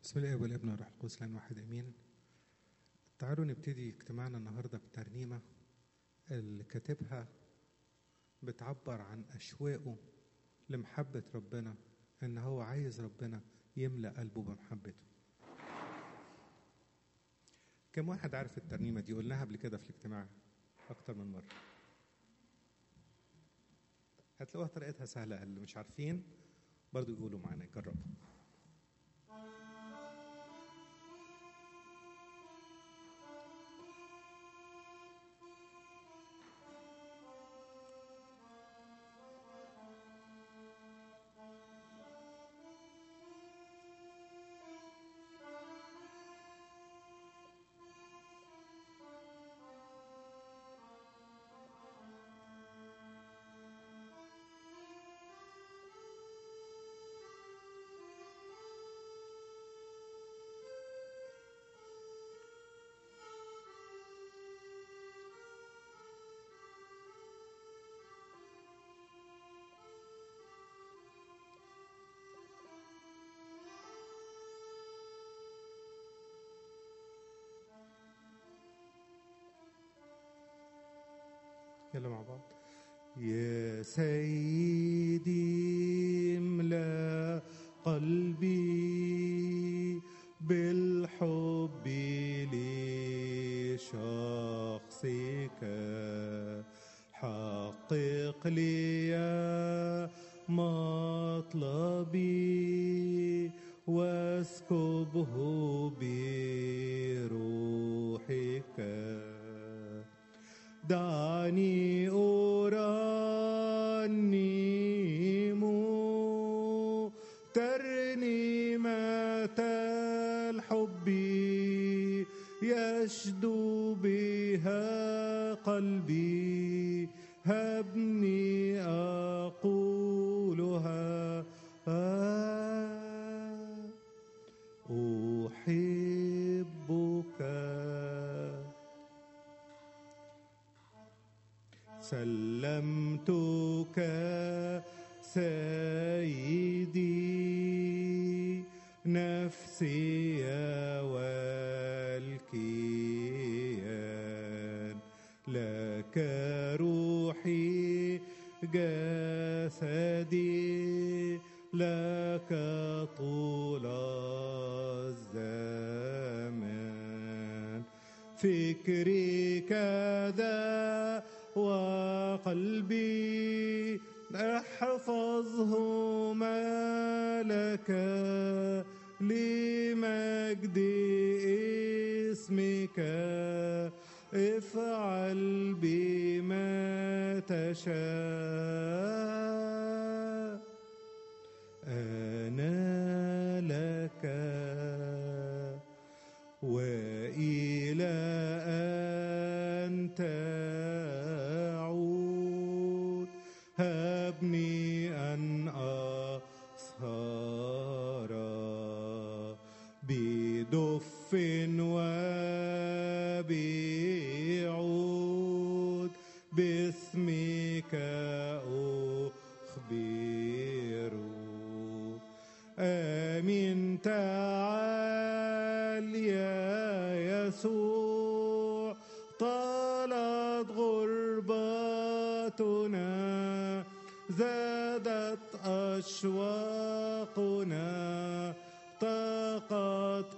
بسم الله والابن والروح القدس لان واحد امين تعالوا نبتدي اجتماعنا النهارده بترنيمه اللي كاتبها بتعبر عن اشواقه لمحبه ربنا ان هو عايز ربنا يملا قلبه بمحبته كم واحد عارف الترنيمه دي قلناها قبل كده في الاجتماع اكتر من مره هتلاقوها طريقتها سهله اللي مش عارفين برضو يقولوا معانا يجربوا يلا مع بعض يا سيدي املا قلبي بالحب لشخصك حقق لي مطلبي واسكبه بروحك دعني أرنم ترنيمة الحب يشدو بها قلبي هبني أقولها أحبك سلمتك سيدي نفسي والكيان لك روحي جسدي لك طول الزمان فكري كذا وقلبي احفظهما لك لمجد اسمك افعل بما تشاء انا لك والى ان تعود هبني ان اسهر بدف وبعود باسمك اخبر امين تعال يا يسوع طالت غربتنا زادت أشواقنا طاقت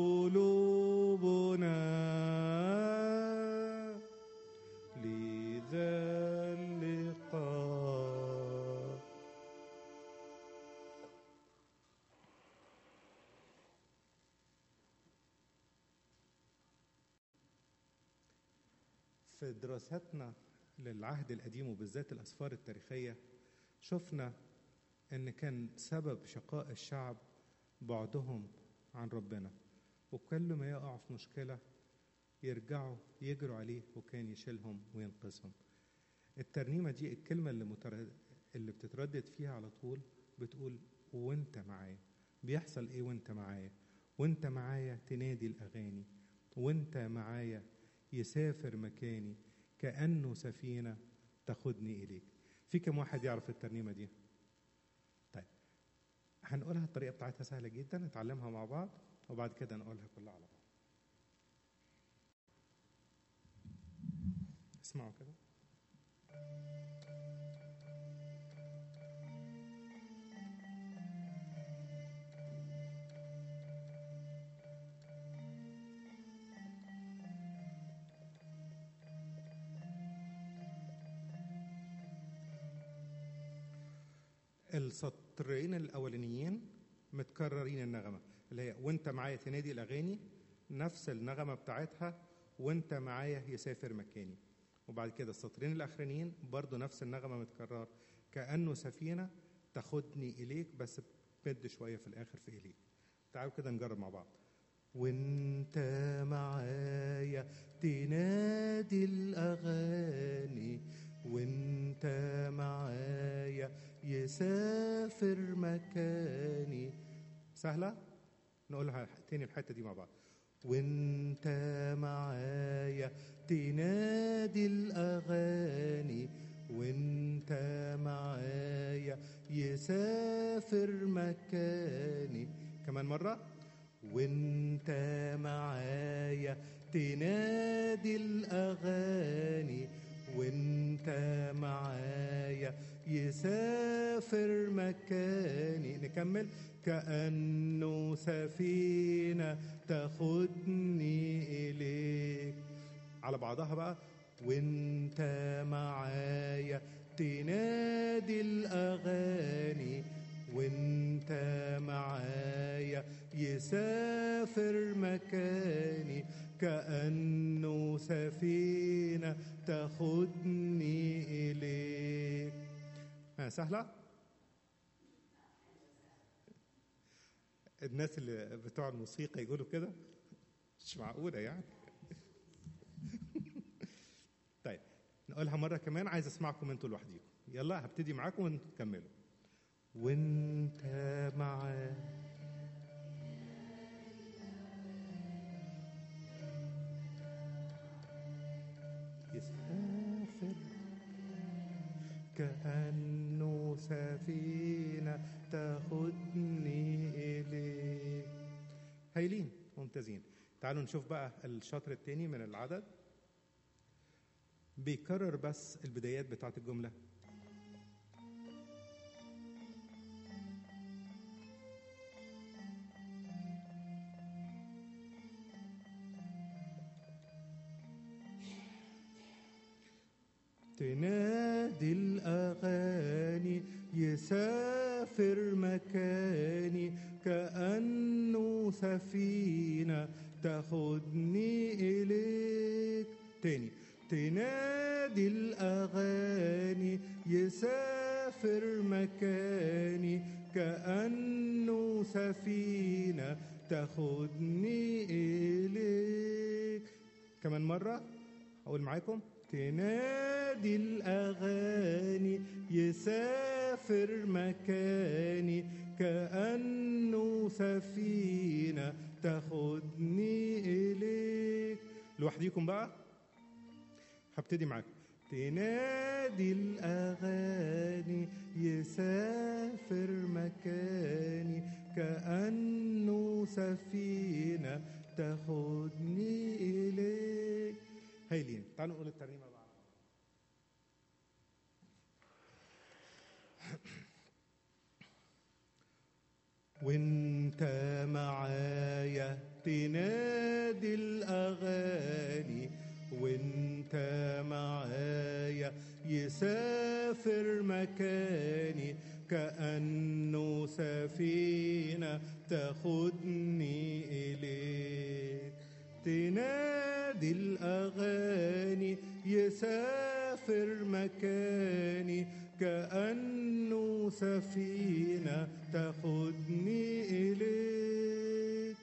قلوبنا لذا اللقاء في دراستنا للعهد القديم وبالذات الأسفار التاريخية شفنا أن كان سبب شقاء الشعب بعدهم عن ربنا وكل ما يقع في مشكلة يرجعوا يجروا عليه وكان يشيلهم وينقذهم الترنيمة دي الكلمة اللي, متر... اللي بتتردد فيها على طول بتقول وانت معايا بيحصل ايه وانت معايا وانت معايا تنادي الأغاني وانت معايا يسافر مكاني كأنه سفينة تاخدني إليك في كم واحد يعرف الترنيمة دي طيب هنقولها الطريقة بتاعتها سهلة جدا نتعلمها مع بعض وبعد كده نقولها كلها على بعض اسمعوا كده السطرين الاولانيين متكررين النغمه اللي هي وانت معايا تنادي الاغاني نفس النغمه بتاعتها وانت معايا يسافر مكاني وبعد كده السطرين الاخرانيين برضو نفس النغمه متكرر كانه سفينه تاخدني اليك بس بمد شويه في الاخر في اليك تعالوا كده نجرب مع بعض وانت معايا تنادي الاغاني وانت معايا يسافر مكاني سهله نقولها تاني الحته دي مع بعض وانت معايا تنادي الاغاني وانت معايا يسافر مكاني كمان مره وانت معايا تنادي الاغاني وانت معايا يسافر مكاني نكمل كأنه سفينة تاخدني إليك على بعضها بقى وانت معايا تنادي الأغاني وانت معايا يسافر مكاني كأنه سفينة تاخدني إليك ها سهلة؟ الناس اللي بتوع الموسيقى يقولوا كده مش معقولة يعني طيب نقولها مرة كمان عايز اسمعكم انتوا لوحديكم يلا هبتدي معاكم وانتوا تكملوا وانت معايا يسافر كأنه سفينة تاخدني إليك هايلين ممتازين تعالوا نشوف بقى الشطر التاني من العدد بيكرر بس البدايات بتاعت الجملة تنادي الأغاني يسافر مكاني كأنه سفينة تاخدني إليك تاني تنادي الأغاني يسافر مكاني كأنه سفينة تاخدني إليك كمان مرة أقول معاكم تنادي الأغاني يسافر مكاني كأنه سفينة تاخدني إليك لوحديكم بقى هبتدي معاكم تنادي الأغاني يسافر مكاني كأنه سفينة تاخدني إليك هايلين تعالوا نقول الترنيمة بقى وانت معايا تنادي الأغاني وانت معايا يسافر مكاني كأنه سفينة تاخدني إليك تنادي الأغاني يسافر مكاني كأنه سفينة تاخدني إليك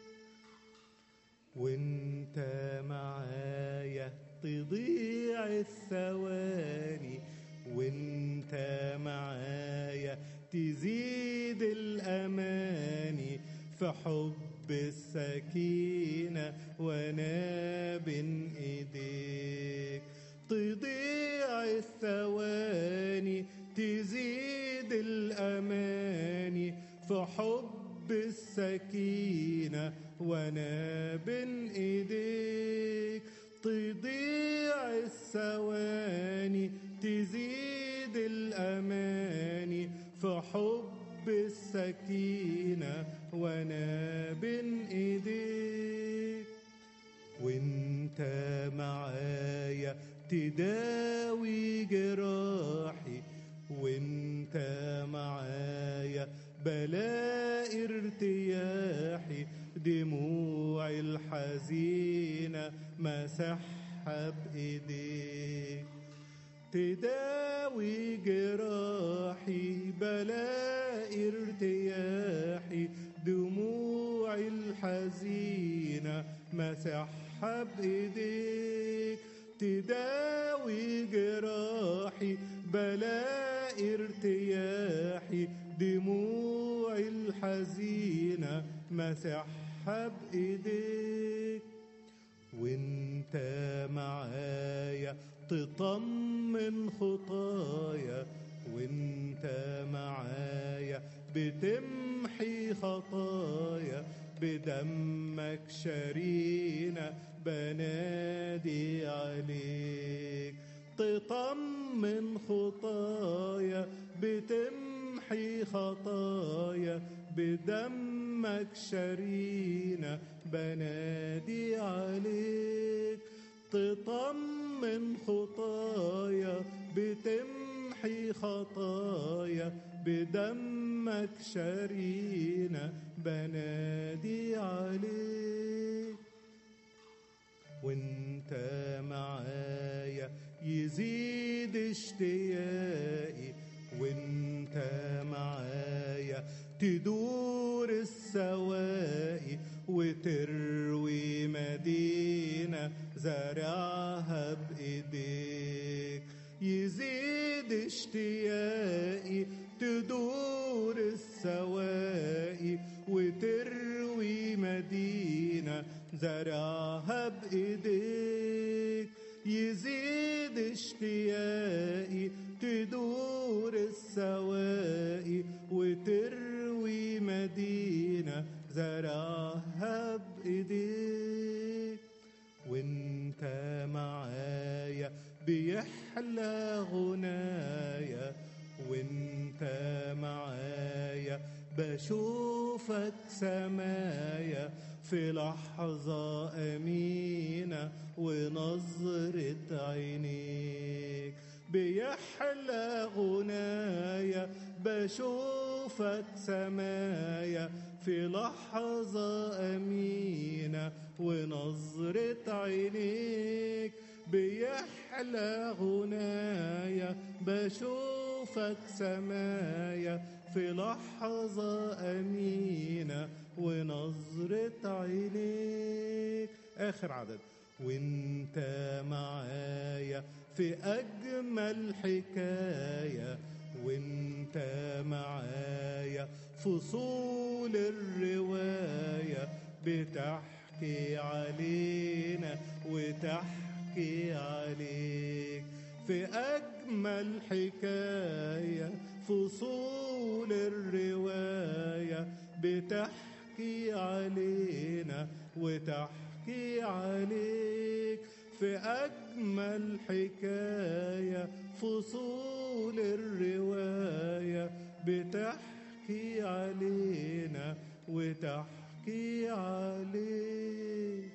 وانت معايا تضيع الثواني وانت معايا تزيد الأماني في حب السكينة وانا بين ايديك تضيع الثواني تزيد الأماني في في حب السكينة وانا بين ايديك تضيع الثواني تزيد الاماني في حب السكينة وانا بين ايديك وانت معايا تداوي جراحي وانت معايا بلاقي ارتياحي دموعي الحزينة مسحها بإيديك تداوي جراحي بلاقي ارتياحي دموعي الحزينة مسحها بإيديك تداوي جراحي بلاقي ارتياحي دموعي الحزينة مسحها بإيديك وانت معايا تطمن خطايا وانت معايا بتمحي خطايا بدمك شرينا بنادي عليك تطمن خطايا بتمحي خطايا بدمك شرينا بنادي عليك تطمن خطايا بتمحي خطايا بدمك شرينا بنادي عليك وانت معايا يزيد اشتياقي وانت معايا تدور السواقي وتروي مدينة زرعها بإيديك يزيد اشتياقي تدور السواقي وتروي مدينة زرعها بإيديك يزيد اشتياقي تدور السواقي وتروي مدينة زرعها بإيديك وانت معايا بيحلى غنايا وانت معايا بشوفك سمايا في لحظة أمينة ونظرة عينيك بيحلى غنايا بشوفك سمايا في لحظة أمينة ونظرة عينيك بيحلى غنايا بشوفك سمايا في لحظة أمينة ونظرة عينيك آخر عدد وانت معايا في أجمل حكاية وانت معايا فصول الرواية بتحكي علينا وتحكي عليك في أجمل حكاية فصول الرواية بتحكي علينا وتحكي عليك في أجمل حكاية فصول الرواية بتحكي علينا وتحكي عليك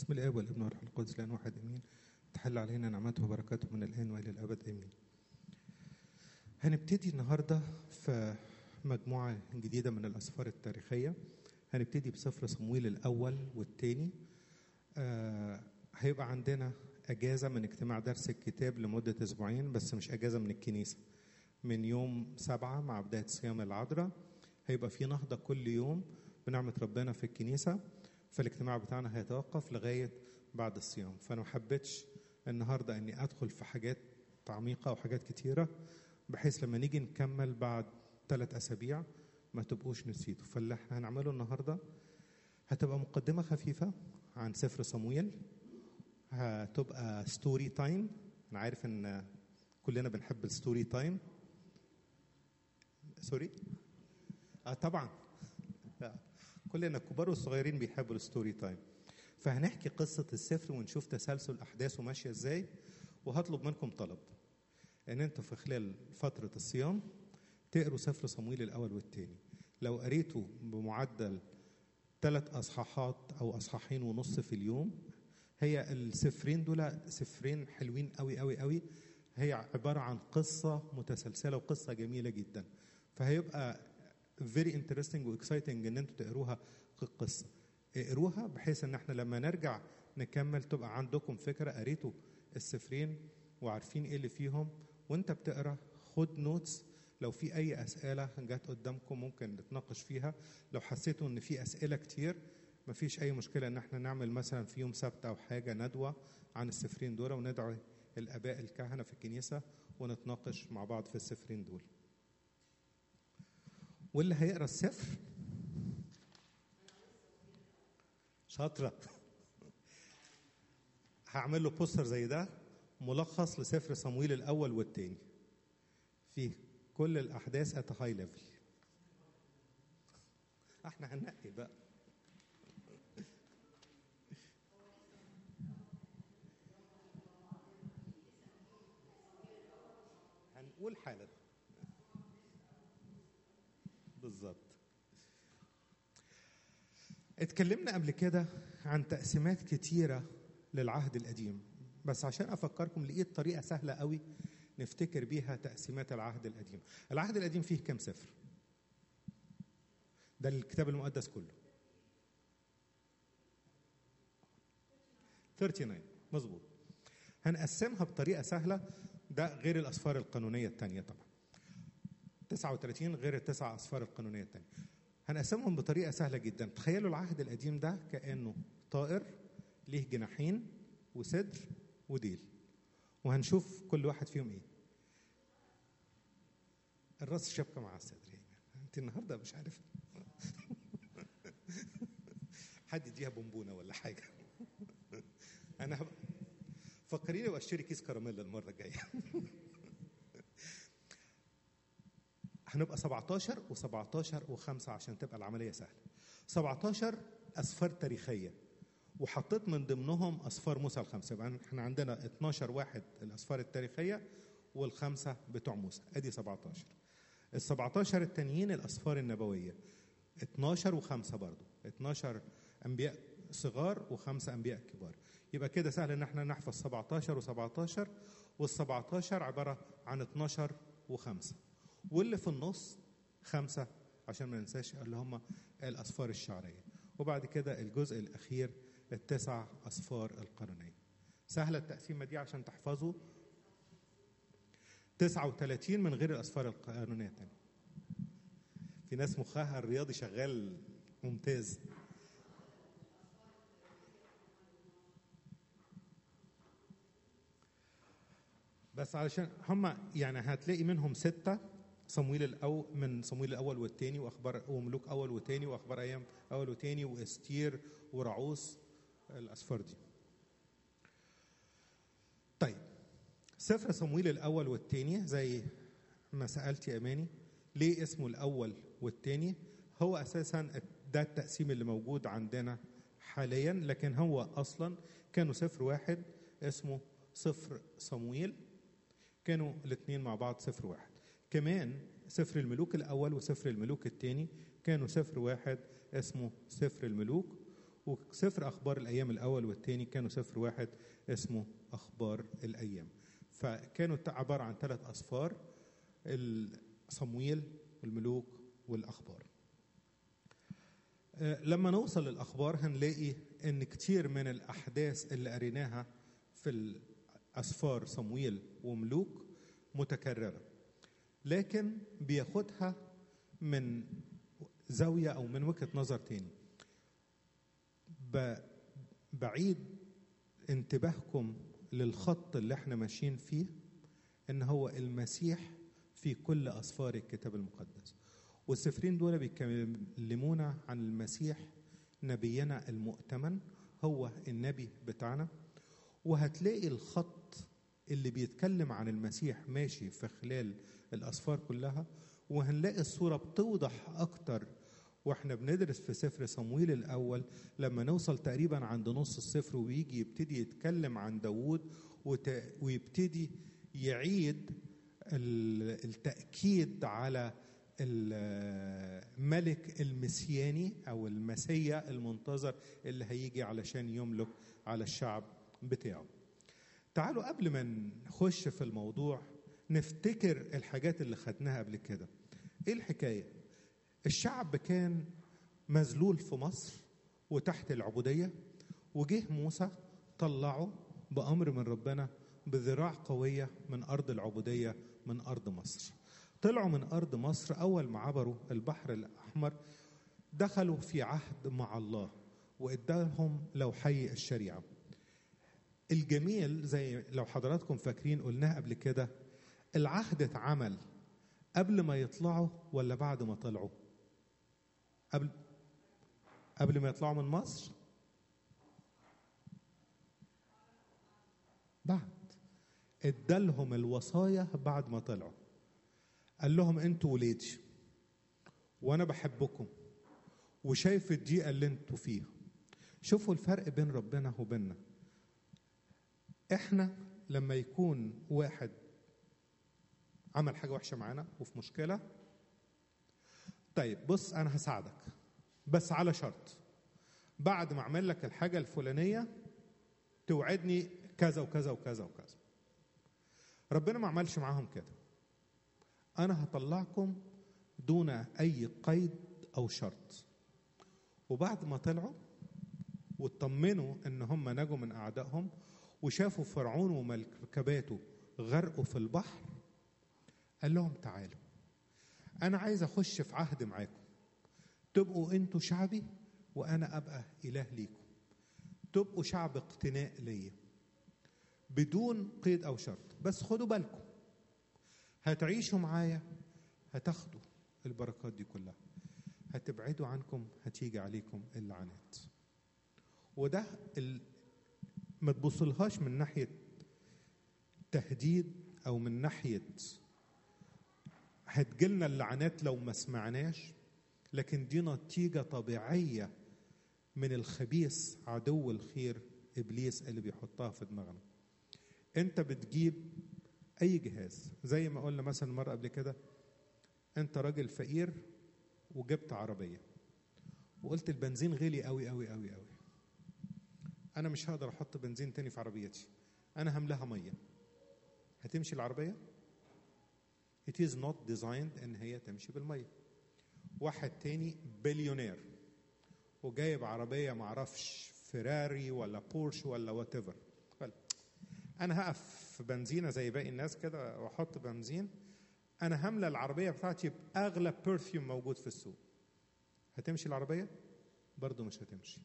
بسم الاب والابن والروح القدس لان واحد امين تحل علينا نعمته وبركاته من الان والى الابد امين هنبتدي النهارده في مجموعه جديده من الاسفار التاريخيه هنبتدي بسفر صمويل الاول والثاني آه هيبقى عندنا اجازه من اجتماع درس الكتاب لمده اسبوعين بس مش اجازه من الكنيسه من يوم سبعة مع بداية صيام العذراء هيبقى في نهضة كل يوم بنعمة ربنا في الكنيسة فالاجتماع بتاعنا هيتوقف لغاية بعد الصيام فأنا ما حبيتش النهاردة أني أدخل في حاجات عميقة وحاجات كتيرة بحيث لما نيجي نكمل بعد ثلاث أسابيع ما تبقوش نسيتوا فاللي احنا هنعمله النهاردة هتبقى مقدمة خفيفة عن سفر صمويل هتبقى ستوري تايم أنا عارف إن كلنا بنحب الستوري تايم سوري اه طبعا آه. كلنا الكبار والصغيرين بيحبوا الستوري تايم فهنحكي قصة السفر ونشوف تسلسل أحداثه ماشية إزاي وهطلب منكم طلب إن أنتوا في خلال فترة الصيام تقروا سفر صمويل الأول والثاني لو قريتوا بمعدل ثلاث أصحاحات أو أصحاحين ونص في اليوم هي السفرين دول سفرين حلوين قوي قوي قوي هي عبارة عن قصة متسلسلة وقصة جميلة جدا فهيبقى very interesting واكسايتنج ان انتوا تقروها القصه اقروها بحيث ان احنا لما نرجع نكمل تبقى عندكم فكره قريتوا السفرين وعارفين ايه اللي فيهم وانت بتقرا خد نوتس لو في اي اسئله جت قدامكم ممكن نتناقش فيها لو حسيتوا ان في اسئله كتير مفيش اي مشكله ان احنا نعمل مثلا في يوم سبت او حاجه ندوه عن السفرين دول وندعو الاباء الكهنه في الكنيسه ونتناقش مع بعض في السفرين دول واللي هيقرا السفر شاطرة هعمل له بوستر زي ده ملخص لسفر صمويل الأول والتاني فيه كل الأحداث ات هاي ليفل احنا هننقي بقى هنقول حالا بالظبط اتكلمنا قبل كده عن تقسيمات كتيرة للعهد القديم بس عشان أفكركم لقيت طريقة سهلة قوي نفتكر بيها تقسيمات العهد القديم العهد القديم فيه كم سفر ده الكتاب المقدس كله 39 مظبوط هنقسمها بطريقة سهلة ده غير الأسفار القانونية التانية طبعا 39 غير التسع أسفار القانونية التانية هنقسمهم بطريقة سهلة جدا تخيلوا العهد القديم ده كأنه طائر ليه جناحين وصدر وديل وهنشوف كل واحد فيهم ايه الراس شبكة مع الصدر يعني انت النهارده مش عارف حد يديها بونبونه ولا حاجه انا هب... فكريني واشتري كيس كراميل المره الجايه هنبقى 17 و17 و5 عشان تبقى العمليه سهله 17 اسفار تاريخيه وحطيت من ضمنهم اسفار موسى الخمسه يبقى احنا عندنا 12 واحد الاسفار التاريخيه والخمسه بتوع موسى ادي 17 ال 17 التانيين الاسفار النبويه 12 و5 برضه 12 انبياء صغار وخمسه انبياء كبار يبقى كده سهل ان احنا نحفظ 17 و17 وال 17 عباره عن 12 و5 واللي في النص خمسه عشان ما ننساش اللي هم الاسفار الشعريه وبعد كده الجزء الاخير التسع اسفار القرنيه سهله التقسيمه دي عشان تحفظوا 39 من غير الاسفار القانونيه الثانيه في ناس مخها الرياضي شغال ممتاز بس علشان هم يعني هتلاقي منهم ستة صمويل الأول من صمويل الأول والثاني وأخبار وملوك أول وثاني وأخبار أيام أول وثاني وإستير ورعوس الأسفار دي. طيب سفر صمويل الأول والثاني زي ما سألت يا أماني ليه اسمه الأول والثاني؟ هو أساسا ده التقسيم اللي موجود عندنا حاليا لكن هو أصلا كانوا سفر واحد اسمه سفر صمويل كانوا الاثنين مع بعض سفر واحد كمان سفر الملوك الأول وسفر الملوك الثاني كانوا سفر واحد اسمه سفر الملوك وسفر اخبار الايام الاول والثاني كانوا سفر واحد اسمه اخبار الايام فكانوا عباره عن ثلاث اصفار صمويل والملوك والاخبار لما نوصل للاخبار هنلاقي ان كتير من الاحداث اللي قريناها في الاسفار صمويل وملوك متكرره لكن بياخدها من زاويه او من وجهه نظر تاني بعيد انتباهكم للخط اللي احنا ماشيين فيه ان هو المسيح في كل اسفار الكتاب المقدس والسفرين دول بيكلمونا عن المسيح نبينا المؤتمن هو النبي بتاعنا وهتلاقي الخط اللي بيتكلم عن المسيح ماشي في خلال الاسفار كلها وهنلاقي الصوره بتوضح اكتر واحنا بندرس في سفر صمويل الاول لما نوصل تقريبا عند نص السفر ويجي يبتدي يتكلم عن داوود ويبتدي يعيد التاكيد على الملك المسياني او المسيا المنتظر اللي هيجي علشان يملك على الشعب بتاعه تعالوا قبل ما نخش في الموضوع نفتكر الحاجات اللي خدناها قبل كده ايه الحكايه الشعب كان مذلول في مصر وتحت العبوديه وجه موسى طلعه بامر من ربنا بذراع قويه من ارض العبوديه من ارض مصر طلعوا من ارض مصر اول ما عبروا البحر الاحمر دخلوا في عهد مع الله وادالهم لوحي الشريعه الجميل زي لو حضراتكم فاكرين قلناها قبل كده العهد اتعمل قبل ما يطلعوا ولا بعد ما طلعوا قبل قبل ما يطلعوا من مصر بعد ادالهم الوصايا بعد ما طلعوا قال لهم انتوا ولادي وانا بحبكم وشايف الضيقه اللي انتوا فيها شوفوا الفرق بين ربنا وبيننا احنا لما يكون واحد عمل حاجه وحشه معانا وفي مشكله طيب بص انا هساعدك بس على شرط بعد ما اعمل لك الحاجه الفلانيه توعدني كذا وكذا وكذا وكذا ربنا ما عملش معاهم كده انا هطلعكم دون اي قيد او شرط وبعد ما طلعوا واطمنوا ان هم نجوا من اعدائهم وشافوا فرعون ومركباته غرقوا في البحر قال لهم تعالوا انا عايز اخش في عهد معاكم تبقوا انتوا شعبي وانا ابقى اله ليكم تبقوا شعب اقتناء ليا بدون قيد او شرط بس خدوا بالكم هتعيشوا معايا هتاخدوا البركات دي كلها هتبعدوا عنكم هتيجي عليكم اللعنات وده ال... ما تبصلهاش من ناحية تهديد أو من ناحية هتجيلنا اللعنات لو ما سمعناش لكن دي نتيجة طبيعية من الخبيث عدو الخير إبليس اللي بيحطها في دماغنا أنت بتجيب أي جهاز زي ما قلنا مثلا مرة قبل كده أنت راجل فقير وجبت عربية وقلت البنزين غالي قوي قوي قوي قوي انا مش هقدر احط بنزين تاني في عربيتي انا هملاها ميه هتمشي العربيه it is not designed ان هي تمشي بالميه واحد تاني بليونير وجايب عربيه معرفش فيراري ولا بورش ولا وات ايفر انا هقف في بنزينه زي باقي الناس كده واحط بنزين انا هملى العربيه بتاعتي باغلى برفيوم موجود في السوق هتمشي العربيه برضه مش هتمشي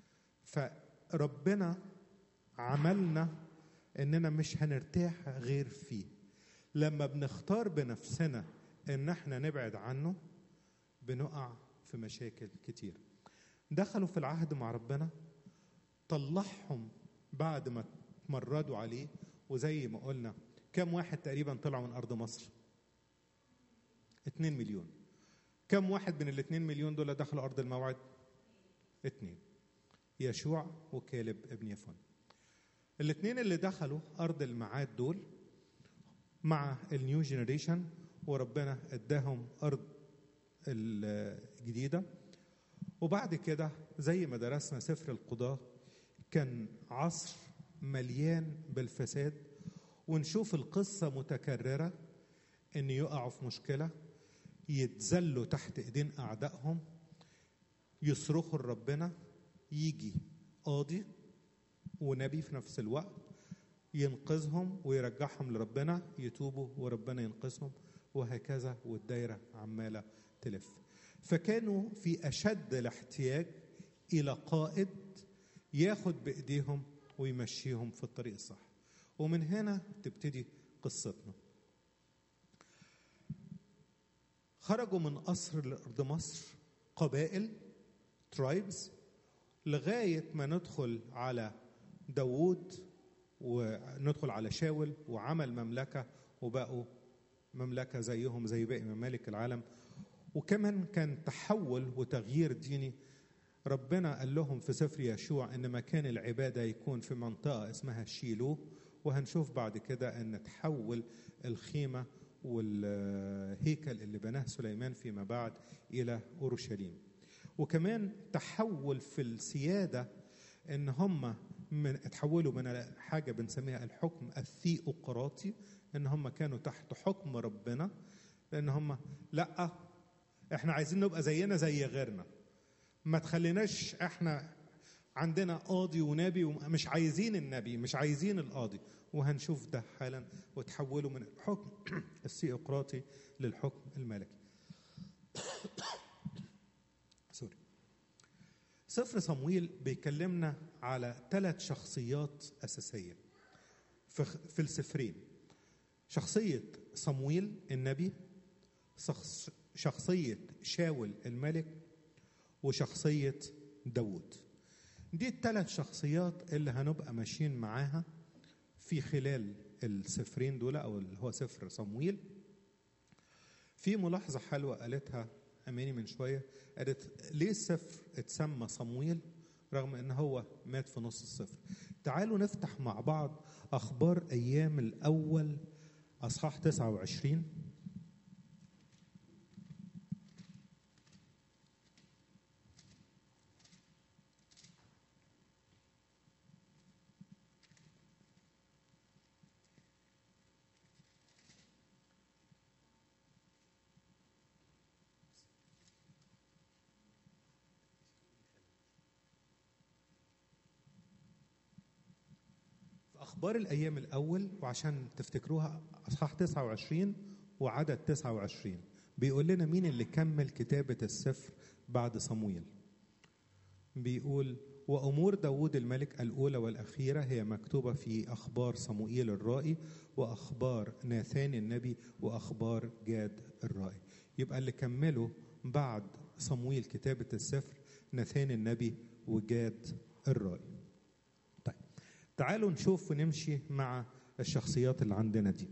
فربنا عملنا اننا مش هنرتاح غير فيه لما بنختار بنفسنا ان احنا نبعد عنه بنقع في مشاكل كتير دخلوا في العهد مع ربنا طلعهم بعد ما اتمردوا عليه وزي ما قلنا كم واحد تقريبا طلعوا من ارض مصر 2 مليون كم واحد من ال 2 مليون دول دخلوا ارض الموعد اتنين يشوع وكالب ابن يفون الاثنين اللي دخلوا ارض الميعاد دول مع النيو جنريشن وربنا اداهم ارض الجديده وبعد كده زي ما درسنا سفر القضاة كان عصر مليان بالفساد ونشوف القصة متكررة إن يقعوا في مشكلة يتذلوا تحت إيدين أعدائهم يصرخوا لربنا يجي قاضي ونبي في نفس الوقت ينقذهم ويرجعهم لربنا يتوبوا وربنا ينقذهم وهكذا والدايرة عمالة تلف فكانوا في أشد الاحتياج إلى قائد ياخد بإيديهم ويمشيهم في الطريق الصح ومن هنا تبتدي قصتنا خرجوا من قصر لأرض مصر قبائل ترايبز لغاية ما ندخل على داوود وندخل على شاول وعمل مملكة وبقوا مملكة زيهم زي باقي ممالك العالم وكمان كان تحول وتغيير ديني ربنا قال لهم في سفر يشوع ان مكان العباده يكون في منطقه اسمها شيلو وهنشوف بعد كده ان تحول الخيمه والهيكل اللي بناه سليمان فيما بعد الى اورشليم وكمان تحول في السياده ان هم من اتحولوا من حاجه بنسميها الحكم الثيوقراطي ان هم كانوا تحت حكم ربنا لان هم لا احنا عايزين نبقى زينا زي غيرنا ما تخليناش احنا عندنا قاضي ونبي ومش عايزين النبي مش عايزين القاضي وهنشوف ده حالا وتحولوا من الحكم الثيوقراطي للحكم الملكي سوري سفر صمويل بيكلمنا على ثلاث شخصيات أساسية في السفرين شخصية صمويل النبي شخصية شاول الملك وشخصية داود دي الثلاث شخصيات اللي هنبقى ماشيين معاها في خلال السفرين دول أو اللي هو سفر صمويل في ملاحظة حلوة قالتها أماني من شوية قالت ليه السفر اتسمى صمويل رغم ان هو مات في نص السفر تعالوا نفتح مع بعض اخبار ايام الاول اصحاح 29 أخبار الأيام الأول وعشان تفتكروها أصحاح 29 وعدد 29 بيقول لنا مين اللي كمل كتابة السفر بعد صمويل بيقول وأمور داود الملك الأولى والأخيرة هي مكتوبة في أخبار صموئيل الرائي وأخبار ناثان النبي وأخبار جاد الرائي يبقى اللي كملوا بعد صمويل كتابة السفر ناثان النبي وجاد الرائي طيب تعالوا نشوف ونمشي مع الشخصيات اللي عندنا دي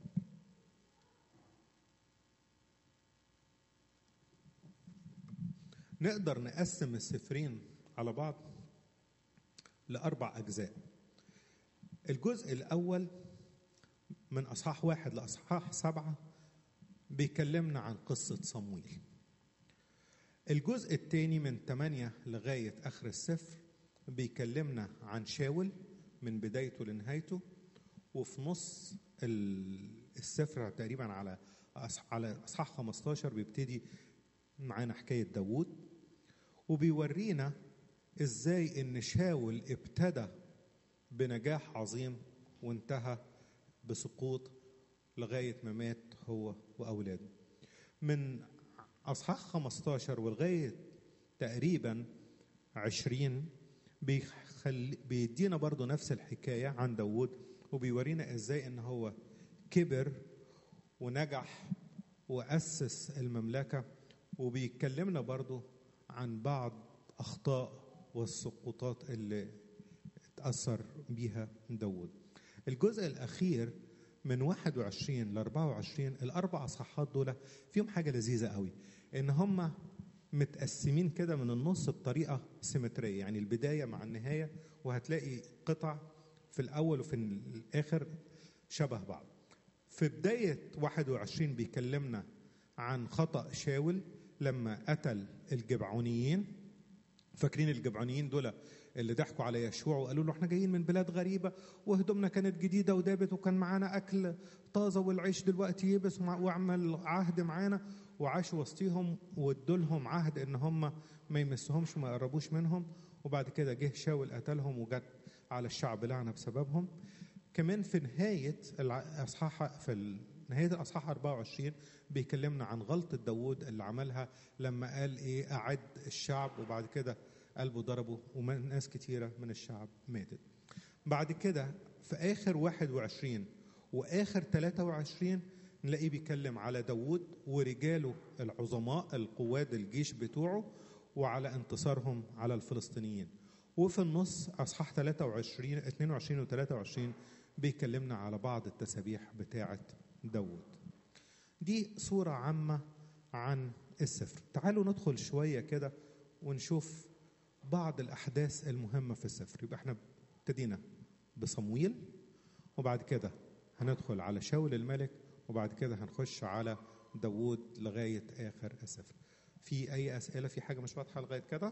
نقدر نقسم السفرين على بعض لأربع أجزاء الجزء الأول من أصحاح واحد لأصحاح سبعة بيكلمنا عن قصة صمويل الجزء الثاني من ثمانية لغاية آخر السفر بيكلمنا عن شاول من بدايته لنهايته وفي نص السفر تقريبا على على اصحاح 15 بيبتدي معانا حكايه داوود وبيورينا ازاي ان شاول ابتدى بنجاح عظيم وانتهى بسقوط لغايه ما مات هو واولاده من اصحاح 15 ولغايه تقريبا 20 بيخلي بيدينا برضو نفس الحكايه عن داوود وبيورينا ازاي ان هو كبر ونجح واسس المملكه وبيكلمنا برضو عن بعض اخطاء والسقوطات اللي اتاثر بيها داوود الجزء الاخير من 21 ل 24 الاربع اصحاحات دول فيهم حاجه لذيذه قوي ان هم متقسمين كده من النص بطريقه سيمتريه يعني البدايه مع النهايه وهتلاقي قطع في الاول وفي الاخر شبه بعض في بدايه 21 بيكلمنا عن خطا شاول لما قتل الجبعونيين فاكرين الجبعانيين دول اللي ضحكوا على يشوع وقالوا له احنا جايين من بلاد غريبه وهدومنا كانت جديده ودابت وكان معانا اكل طازه والعيش دلوقتي يبس واعمل عهد معانا وعاشوا وسطيهم وادوا لهم عهد ان هم ما يمسهمش وما يقربوش منهم وبعد كده جه شاول قتلهم وجت على الشعب لعنه بسببهم كمان في نهايه الاصحاح في نهايه الاصحاح 24 بيكلمنا عن غلطه داوود اللي عملها لما قال ايه اعد الشعب وبعد كده قلبه ضربه وناس كتيره من الشعب ماتت بعد كده في اخر 21 واخر 23 نلاقيه بيتكلم على داوود ورجاله العظماء القواد الجيش بتوعه وعلى انتصارهم على الفلسطينيين وفي النص اصحاح 23 22 و 23 بيكلمنا على بعض التسابيح بتاعه داوود دي صورة عامة عن السفر تعالوا ندخل شوية كده ونشوف بعض الأحداث المهمة في السفر يبقى احنا ابتدينا بصمويل وبعد كده هندخل على شاول الملك وبعد كده هنخش على داوود لغاية آخر السفر في أي أسئلة في حاجة مش واضحة لغاية كده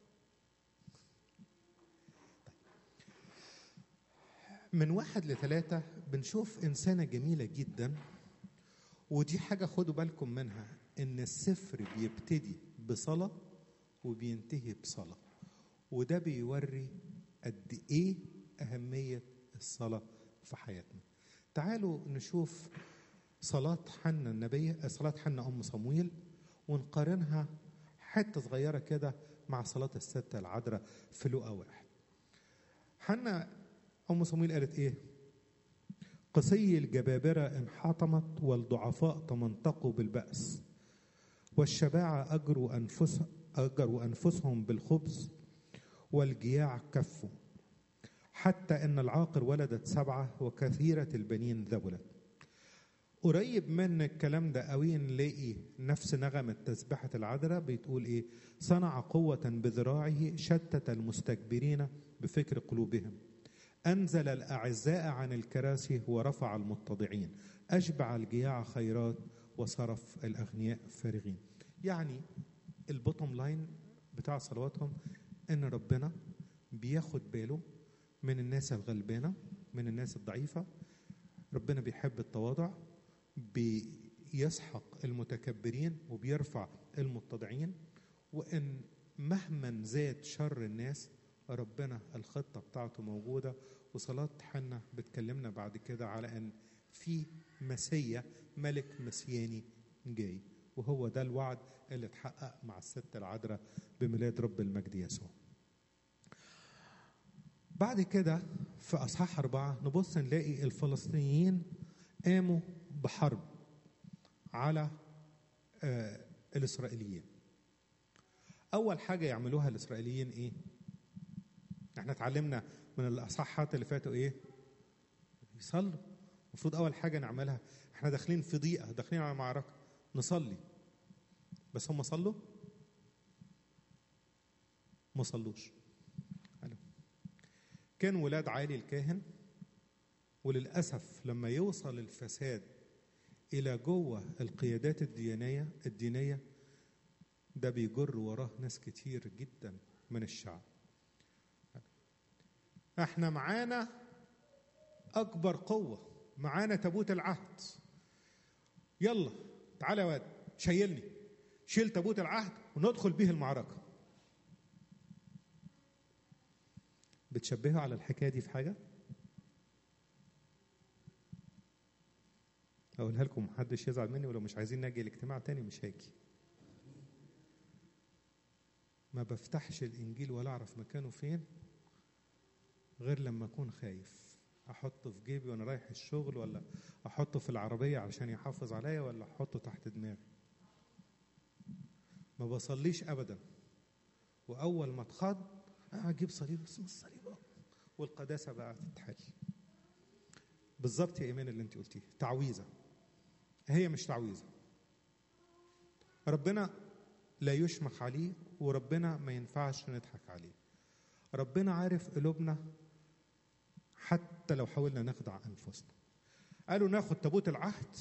من واحد لثلاثة بنشوف إنسانة جميلة جدا ودي حاجة خدوا بالكم منها إن السفر بيبتدي بصلاة وبينتهي بصلاة وده بيوري قد إيه أهمية الصلاة في حياتنا تعالوا نشوف صلاة حنا النبية صلاة حنا أم صمويل ونقارنها حتة صغيرة كده مع صلاة الستة العذراء في لقا واحد حنا أم صمويل قالت إيه قصي الجبابرة انحطمت والضعفاء تمنطقوا بالبأس والشباعة أجروا أنفس أجروا أنفسهم بالخبز والجياع كفوا حتى أن العاقر ولدت سبعة وكثيرة البنين ذبلت قريب من الكلام ده قوي نلاقي نفس نغمة تسبحة العذراء بتقول إيه صنع قوة بذراعه شتت المستكبرين بفكر قلوبهم أنزل الأعزاء عن الكراسي ورفع المتضعين أشبع الجياع خيرات وصرف الأغنياء فارغين يعني البوتوم لاين بتاع صلواتهم إن ربنا بياخد باله من الناس الغلبانة من الناس الضعيفة ربنا بيحب التواضع بيسحق المتكبرين وبيرفع المتضعين وإن مهما زاد شر الناس ربنا الخطة بتاعته موجودة وصلاة حنا بتكلمنا بعد كده على أن في مسيا ملك مسياني جاي وهو ده الوعد اللي اتحقق مع الست العذراء بميلاد رب المجد يسوع بعد كده في أصحاح أربعة نبص نلاقي الفلسطينيين قاموا بحرب على آه الإسرائيليين أول حاجة يعملوها الإسرائيليين إيه؟ احنا اتعلمنا من الاصحاحات اللي فاتوا ايه يصلوا المفروض اول حاجه نعملها احنا داخلين في ضيقه داخلين على معركه نصلي بس هم صلوا ما صلوش كان ولاد عالي الكاهن وللاسف لما يوصل الفساد الى جوه القيادات الدينيه الدينيه ده بيجر وراه ناس كتير جدا من الشعب احنا معانا اكبر قوه معانا تابوت العهد يلا تعالى يا واد شيلني شيل تابوت العهد وندخل به المعركه بتشبهوا على الحكايه دي في حاجه اقولها لكم محدش يزعل مني ولو مش عايزين نجي الاجتماع تاني مش هاجي ما بفتحش الانجيل ولا اعرف مكانه فين غير لما اكون خايف احطه في جيبي وانا رايح الشغل ولا احطه في العربيه علشان يحافظ عليا ولا احطه تحت دماغي ما بصليش ابدا واول ما اتخض اجيب صليب اسم الصليب والقداسه بقى تتحل بالظبط يا ايمان اللي انت قلتيه تعويذه هي مش تعويذه ربنا لا يشمخ عليه وربنا ما ينفعش نضحك عليه ربنا عارف قلوبنا حتى لو حاولنا نخدع انفسنا قالوا ناخد تابوت العهد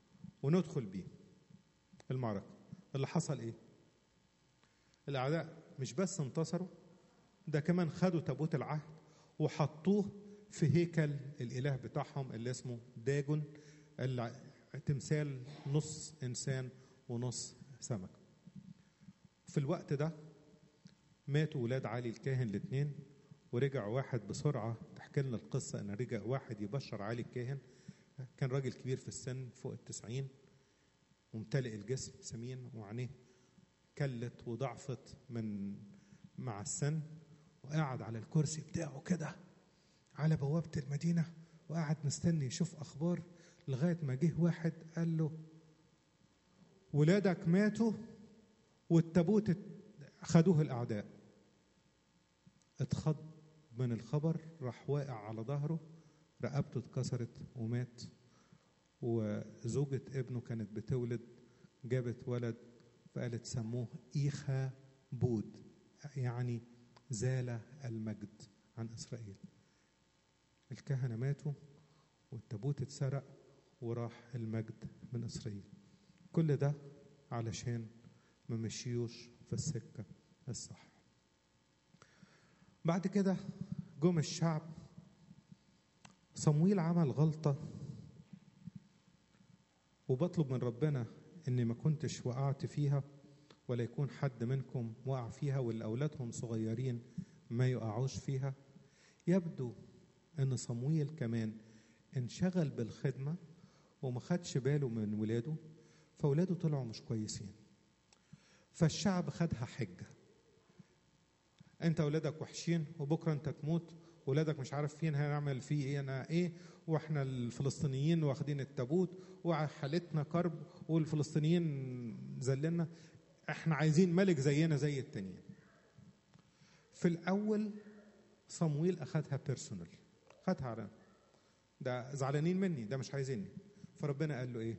وندخل بيه المعركه اللي حصل ايه الاعداء مش بس انتصروا ده كمان خدوا تابوت العهد وحطوه في هيكل الاله بتاعهم اللي اسمه داجون اللي تمثال نص انسان ونص سمك في الوقت ده ماتوا ولاد علي الكاهن الاثنين ورجع واحد بسرعة تحكي لنا القصة أن رجع واحد يبشر علي الكاهن كان راجل كبير في السن فوق التسعين ممتلئ الجسم سمين وعينيه كلت وضعفت من مع السن وقعد على الكرسي بتاعه كده على بوابة المدينة وقعد مستني يشوف أخبار لغاية ما جه واحد قال له ولادك ماتوا والتابوت خدوه الأعداء اتخض من الخبر راح واقع على ظهره رقبته اتكسرت ومات وزوجة ابنه كانت بتولد جابت ولد فقالت سموه إيخا بود يعني زال المجد عن إسرائيل الكهنة ماتوا والتابوت اتسرق وراح المجد من إسرائيل كل ده علشان ما مشيوش في السكة الصح بعد كده جم الشعب صمويل عمل غلطة وبطلب من ربنا اني ما كنتش وقعت فيها ولا يكون حد منكم وقع فيها واللي اولادهم صغيرين ما يقعوش فيها يبدو ان صمويل كمان انشغل بالخدمة وما خدش باله من ولاده فولاده طلعوا مش كويسين فالشعب خدها حجة انت ولادك وحشين وبكرة انت تموت ولادك مش عارف فين هنعمل فيه ايه انا ايه واحنا الفلسطينيين واخدين التابوت وحالتنا كرب والفلسطينيين ذلنا احنا عايزين ملك زينا زي التانيين في الاول صمويل اخدها بيرسونال خدها على ده زعلانين مني ده مش عايزيني فربنا قال له ايه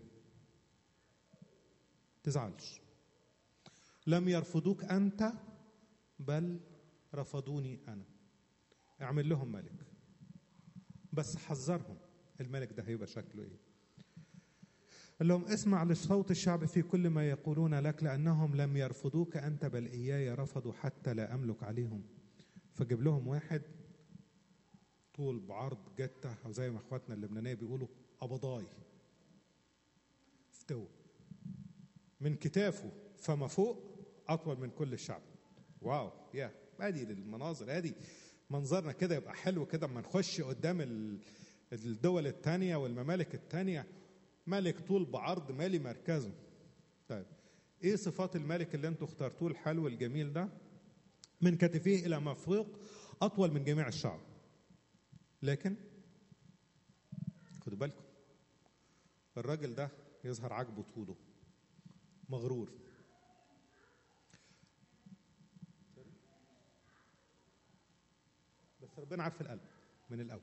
تزعلش لم يرفضوك انت بل رفضوني انا اعمل لهم ملك بس حذرهم الملك ده هيبقى شكله ايه قال لهم اسمع لصوت الشعب في كل ما يقولون لك لانهم لم يرفضوك انت بل اياي رفضوا حتى لا املك عليهم فجيب لهم واحد طول بعرض جته او زي ما اخواتنا اللبنانيه بيقولوا قبضاي فتوى من كتافه فما فوق اطول من كل الشعب واو يا ادي المناظر ادي منظرنا كده يبقى حلو كده اما نخش قدام الدول الثانيه والممالك الثانيه ملك طول بعرض مالي مركزه طيب ايه صفات الملك اللي انتوا اخترتوه الحلو الجميل ده من كتفيه الى ما فوق اطول من جميع الشعب لكن خدوا بالكم الراجل ده يظهر عجبه طوله مغرور بس ربنا عارف القلب من الاول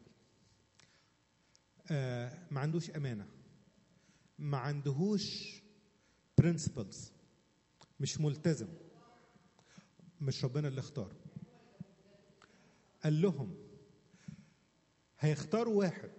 آه ما عندوش امانه ما عندهوش برنسبلز مش ملتزم مش ربنا اللي اختاره قال لهم هيختاروا واحد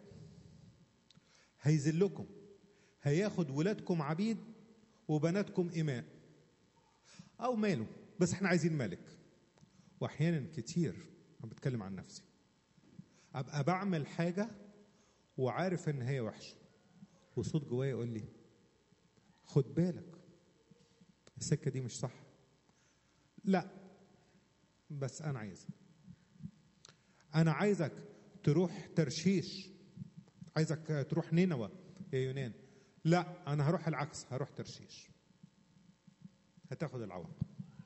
هيذلكم هياخد ولادكم عبيد وبناتكم إماء أو ماله بس احنا عايزين ملك وأحيانا كتير أنا بتكلم عن نفسي أبقى بعمل حاجة وعارف إن هي وحشة وصوت جوايا يقول لي خد بالك السكة دي مش صح لا بس أنا عايزها أنا عايزك تروح ترشيش عايزك تروح نينوى يا يونان لا انا هروح العكس هروح ترشيش هتاخد العواقب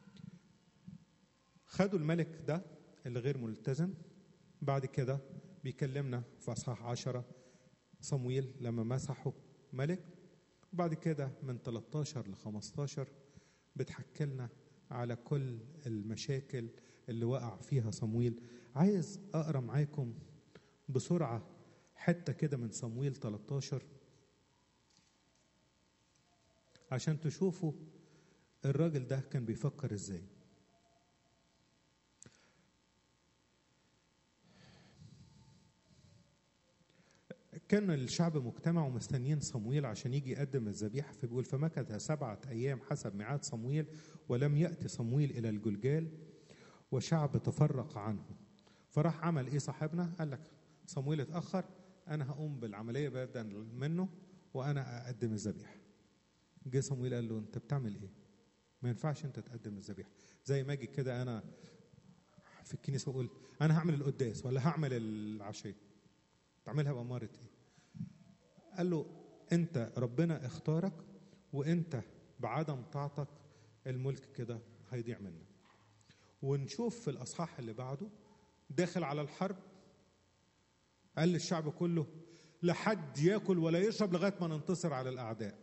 خدوا الملك ده اللي غير ملتزم بعد كده بيكلمنا في اصحاح عشرة صمويل لما مسحوا ملك بعد كده من 13 ل 15 بتحكي لنا على كل المشاكل اللي وقع فيها صمويل عايز اقرا معاكم بسرعه حته كده من صمويل 13 عشان تشوفوا الراجل ده كان بيفكر ازاي كان الشعب مجتمع ومستنيين صمويل عشان يجي يقدم الذبيحة فبيقول فمكث سبعة أيام حسب ميعاد صمويل ولم يأتي صمويل إلى الجلجال وشعب تفرق عنه فراح عمل ايه صاحبنا قال لك صمويل اتاخر انا هقوم بالعمليه بدلا منه وانا اقدم الذبيحه جه صمويل قال له انت بتعمل ايه ما ينفعش انت تقدم الذبيحه زي ما اجي كده انا في الكنيسه اقول انا هعمل القداس ولا هعمل العشيه تعملها بأمارة ايه قال له انت ربنا اختارك وانت بعدم طاعتك الملك كده هيضيع منك ونشوف في الاصحاح اللي بعده داخل على الحرب قال للشعب كله لا حد ياكل ولا يشرب لغايه ما ننتصر على الاعداء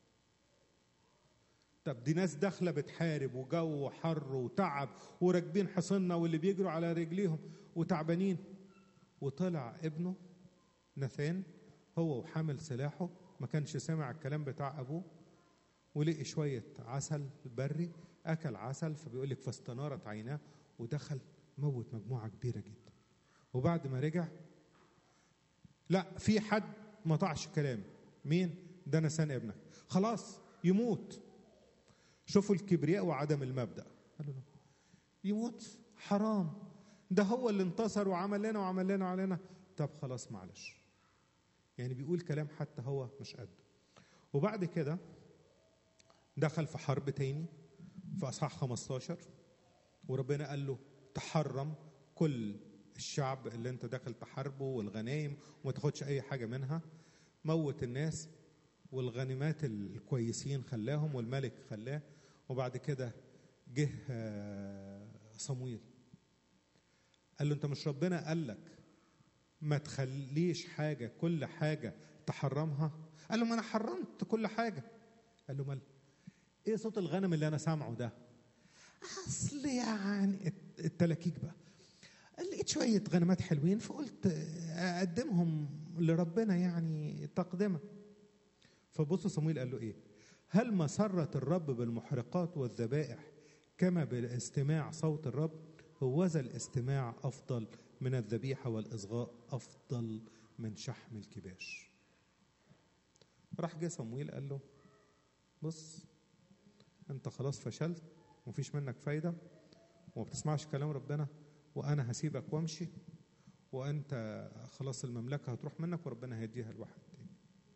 طب دي ناس داخله بتحارب وجو حر وتعب وراكبين حصننا واللي بيجروا على رجليهم وتعبانين وطلع ابنه نثان هو وحامل سلاحه ما كانش سامع الكلام بتاع ابوه ولقي شويه عسل بري اكل عسل فبيقول لك فاستنارت عيناه ودخل موت مجموعه كبيره جدا وبعد ما رجع لا في حد ما طاعش كلام مين ده نسان ابنك خلاص يموت شوفوا الكبرياء وعدم المبدا قالوا له يموت حرام ده هو اللي انتصر وعمل لنا وعمل لنا وعلينا طب خلاص معلش يعني بيقول كلام حتى هو مش قده وبعد كده دخل في حرب تاني في اصحاح 15 وربنا قال له تحرم كل الشعب اللي انت داخل تحاربه والغنايم وما تاخدش اي حاجه منها موت الناس والغنيمات الكويسين خلاهم والملك خلاه وبعد كده جه صمويل قال له انت مش ربنا قال لك ما تخليش حاجه كل حاجه تحرمها قال له ما انا حرمت كل حاجه قال له مال ايه صوت الغنم اللي انا سامعه ده اصل يعني التلاكيك بقى لقيت شويه غنمات حلوين فقلت اقدمهم لربنا يعني تقدمه فبص صمويل قال له ايه هل مسرت الرب بالمحرقات والذبائح كما بالاستماع صوت الرب هوذا الاستماع افضل من الذبيحه والاصغاء افضل من شحم الكباش راح جه صمويل قال له بص انت خلاص فشلت ومفيش منك فايده وما بتسمعش كلام ربنا وانا هسيبك وامشي وانت خلاص المملكه هتروح منك وربنا هيديها لواحد تاني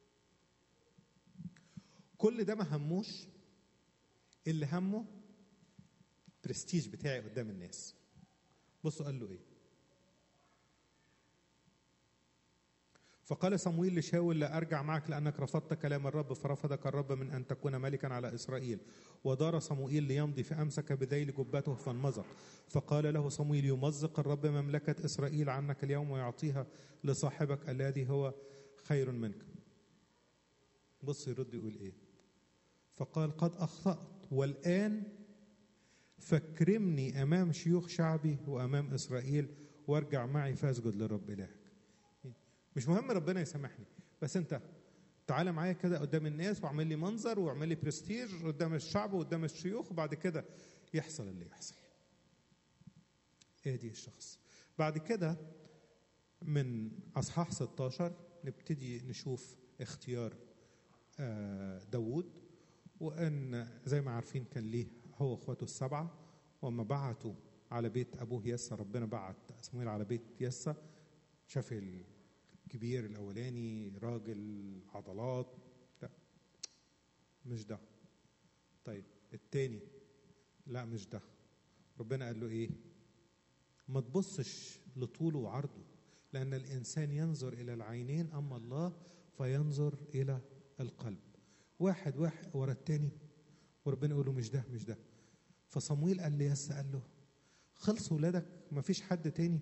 كل ده ما هموش اللي همه برستيج بتاعي قدام الناس بصوا قال له ايه فقال صمويل لشاول لا ارجع معك لانك رفضت كلام الرب فرفضك الرب من ان تكون ملكا على اسرائيل ودار صموئيل ليمضي فامسك بذيل جبته فانمزق فقال له صمويل يمزق الرب مملكه اسرائيل عنك اليوم ويعطيها لصاحبك الذي هو خير منك بص يرد يقول ايه فقال قد اخطات والان فاكرمني امام شيوخ شعبي وامام اسرائيل وارجع معي فاسجد لرب الهك مش مهم ربنا يسامحني بس انت تعالى معايا كده قدام الناس واعمل لي منظر واعمل لي برستيج قدام الشعب وقدام الشيوخ وبعد كده يحصل اللي يحصل ادي الشخص بعد كده من اصحاح 16 نبتدي نشوف اختيار داوود وان زي ما عارفين كان ليه هو واخواته السبعه وما بعتوا على بيت ابوه يسا ربنا بعت صمويل على بيت يسا شاف الكبير الاولاني راجل عضلات لا مش ده طيب التاني لا مش ده ربنا قال له ايه ما تبصش لطوله وعرضه لان الانسان ينظر الى العينين اما الله فينظر الى القلب واحد واحد ورا التاني وربنا يقول له مش ده مش ده فصمويل قال لي يس قال له خلص ولادك ما فيش حد تاني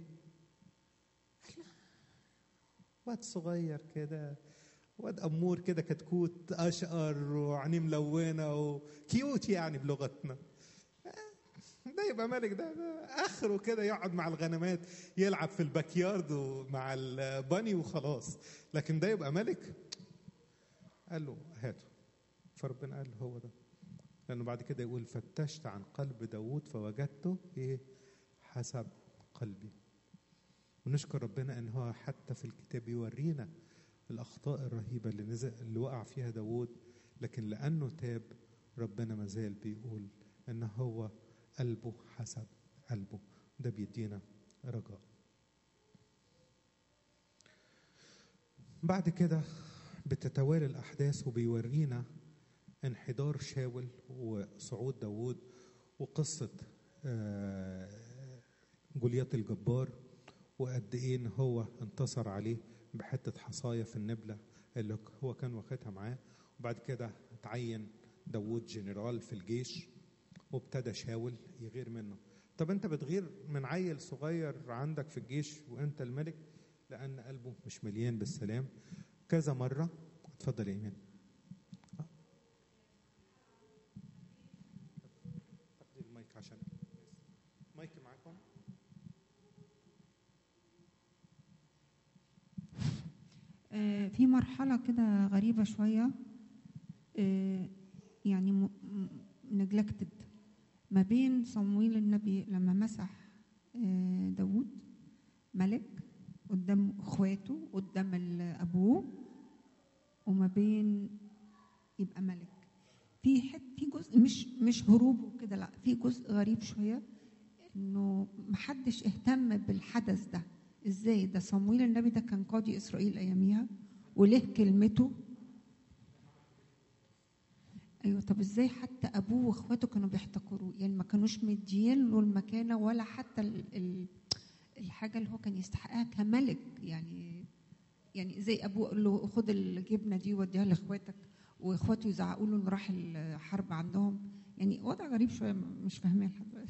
واد صغير كده واد امور كده كتكوت اشقر وعينيه ملونه وكيوت يعني بلغتنا ده يبقى ملك ده, ده اخره كده يقعد مع الغنمات يلعب في الباك يارد ومع الباني وخلاص لكن ده يبقى ملك قال له هاته فربنا قال له هو ده لانه بعد كده يقول فتشت عن قلب داوود فوجدته ايه حسب قلبي ونشكر ربنا ان هو حتى في الكتاب يورينا الاخطاء الرهيبه اللي نزل اللي وقع فيها داوود لكن لانه تاب ربنا مازال بيقول ان هو قلبه حسب قلبه ده بيدينا رجاء بعد كده بتتوالى الأحداث وبيورينا انحدار شاول وصعود داوود وقصة جوليات الجبار وقد ايه ان هو انتصر عليه بحتة حصاية في النبلة اللي هو كان واخدها معاه وبعد كده اتعين داوود جنرال في الجيش وابتدى شاول يغير منه طب انت بتغير من عيل صغير عندك في الجيش وانت الملك لان قلبه مش مليان بالسلام كذا مرة اتفضل يا ايمان تاخدي المايك عشان مايك معاكم آه، في مرحلة كده غريبة شوية آه، يعني نجلكتد ما بين صمويل النبي لما مسح آه، داوود ملك قدام اخواته قدام ال- ابوه وما بين يبقى ملك في حت في جزء مش مش هروب وكده لا في جزء غريب شويه انه محدش اهتم بالحدث ده ازاي ده صمويل النبي ده كان قاضي اسرائيل اياميها وله كلمته ايوه طب ازاي حتى ابوه واخواته كانوا بيحتقروه يعني ما كانوش مدين له المكانه ولا حتى ال ال الحاجه اللي هو كان يستحقها كملك يعني يعني زي ابوه قال له خد الجبنه دي وديها لاخواتك واخواته يزعقوا له انه راح الحرب عندهم يعني وضع غريب شويه مش فاهمين لحد دلوقتي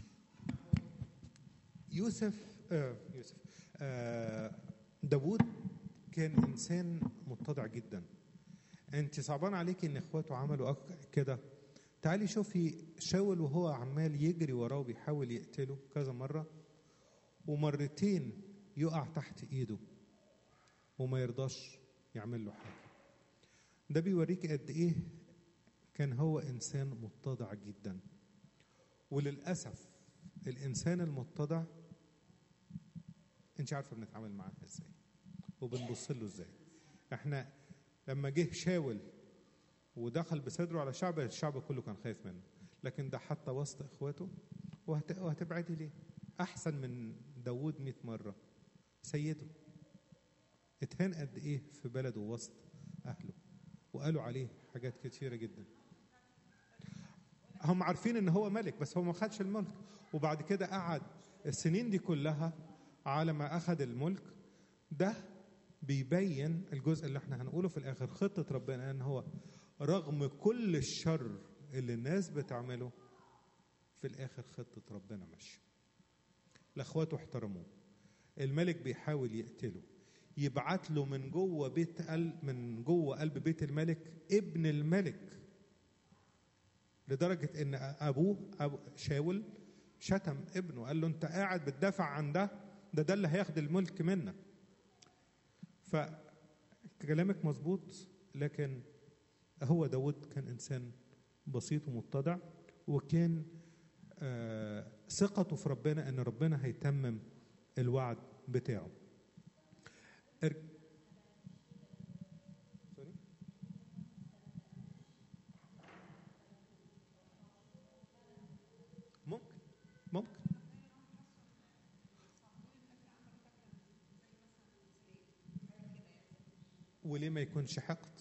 يوسف آه يوسف آه داوود كان انسان متضع جدا انت صعبان عليك ان اخواته عملوا أك- كده تعالي شوفي شاول وهو عمال يجري وراه وبيحاول يقتله كذا مره ومرتين يقع تحت ايده وما يرضاش يعمل له حاجه ده بيوريك قد ايه كان هو انسان متضع جدا وللاسف الانسان المتضع انت عارفه بنتعامل معاه ازاي وبنبص له ازاي احنا لما جه شاول ودخل بصدره على شعب الشعب كله كان خايف منه لكن ده حتى وسط اخواته وهت... وهتبعدي ليه احسن من داوود 100 مره سيده اتهان قد ايه في بلده وسط اهله وقالوا عليه حاجات كتيره جدا هم عارفين ان هو ملك بس هو ما خدش الملك وبعد كده قعد السنين دي كلها على ما اخذ الملك ده بيبين الجزء اللي احنا هنقوله في الاخر خطه ربنا ان هو رغم كل الشر اللي الناس بتعمله في الاخر خطه ربنا ماشيه لاخواته احترموه الملك بيحاول يقتله يبعت له من جوه بيت قلب من جوه قلب بيت الملك ابن الملك لدرجه ان ابوه أبو شاول شتم ابنه قال له انت قاعد بتدافع عن ده ده ده اللي هياخد الملك منك فكلامك مظبوط لكن هو داود كان انسان بسيط ومتضع وكان آه ثقته في ربنا ان ربنا هيتمم الوعد بتاعه ار... سوري ممكن ممكن وليه ما يكونش حقد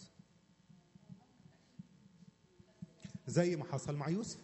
زي ما حصل مع يوسف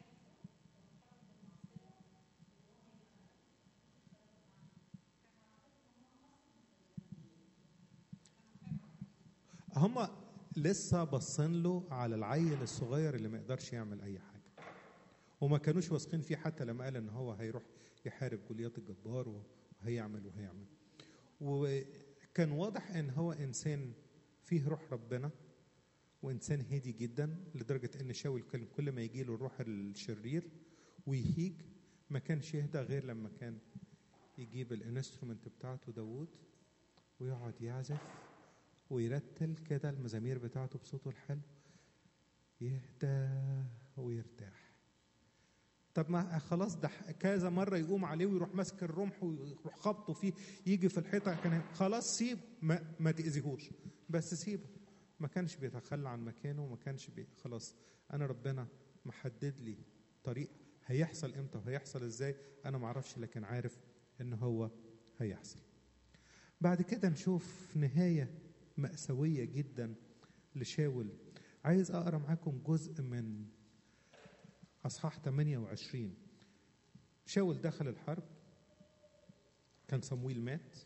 هم لسه باصين له على العيل الصغير اللي ما يقدرش يعمل اي حاجه وما كانوش واثقين فيه حتى لما قال ان هو هيروح يحارب جوليات الجبار وهيعمل وهيعمل وكان واضح ان هو انسان فيه روح ربنا وانسان هادي جدا لدرجه ان شاول كان كل ما يجي له الروح الشرير ويهيج ما كانش يهدى غير لما كان يجيب الانسترومنت بتاعته داوود ويقعد يعزف ويرتل كده المزامير بتاعته بصوته الحلو يهدى ويرتاح طب ما خلاص ده كذا مرة يقوم عليه ويروح ماسك الرمح ويروح خبطه فيه يجي في الحيطة كان خلاص سيب ما, ما تأذيهوش بس سيبه ما كانش بيتخلى عن مكانه وما كانش بي خلاص أنا ربنا محدد لي طريق هيحصل امتى وهيحصل ازاي انا معرفش لكن عارف ان هو هيحصل بعد كده نشوف نهايه مأساوية جدا لشاول عايز اقرا معاكم جزء من اصحاح 28 شاول دخل الحرب كان صمويل مات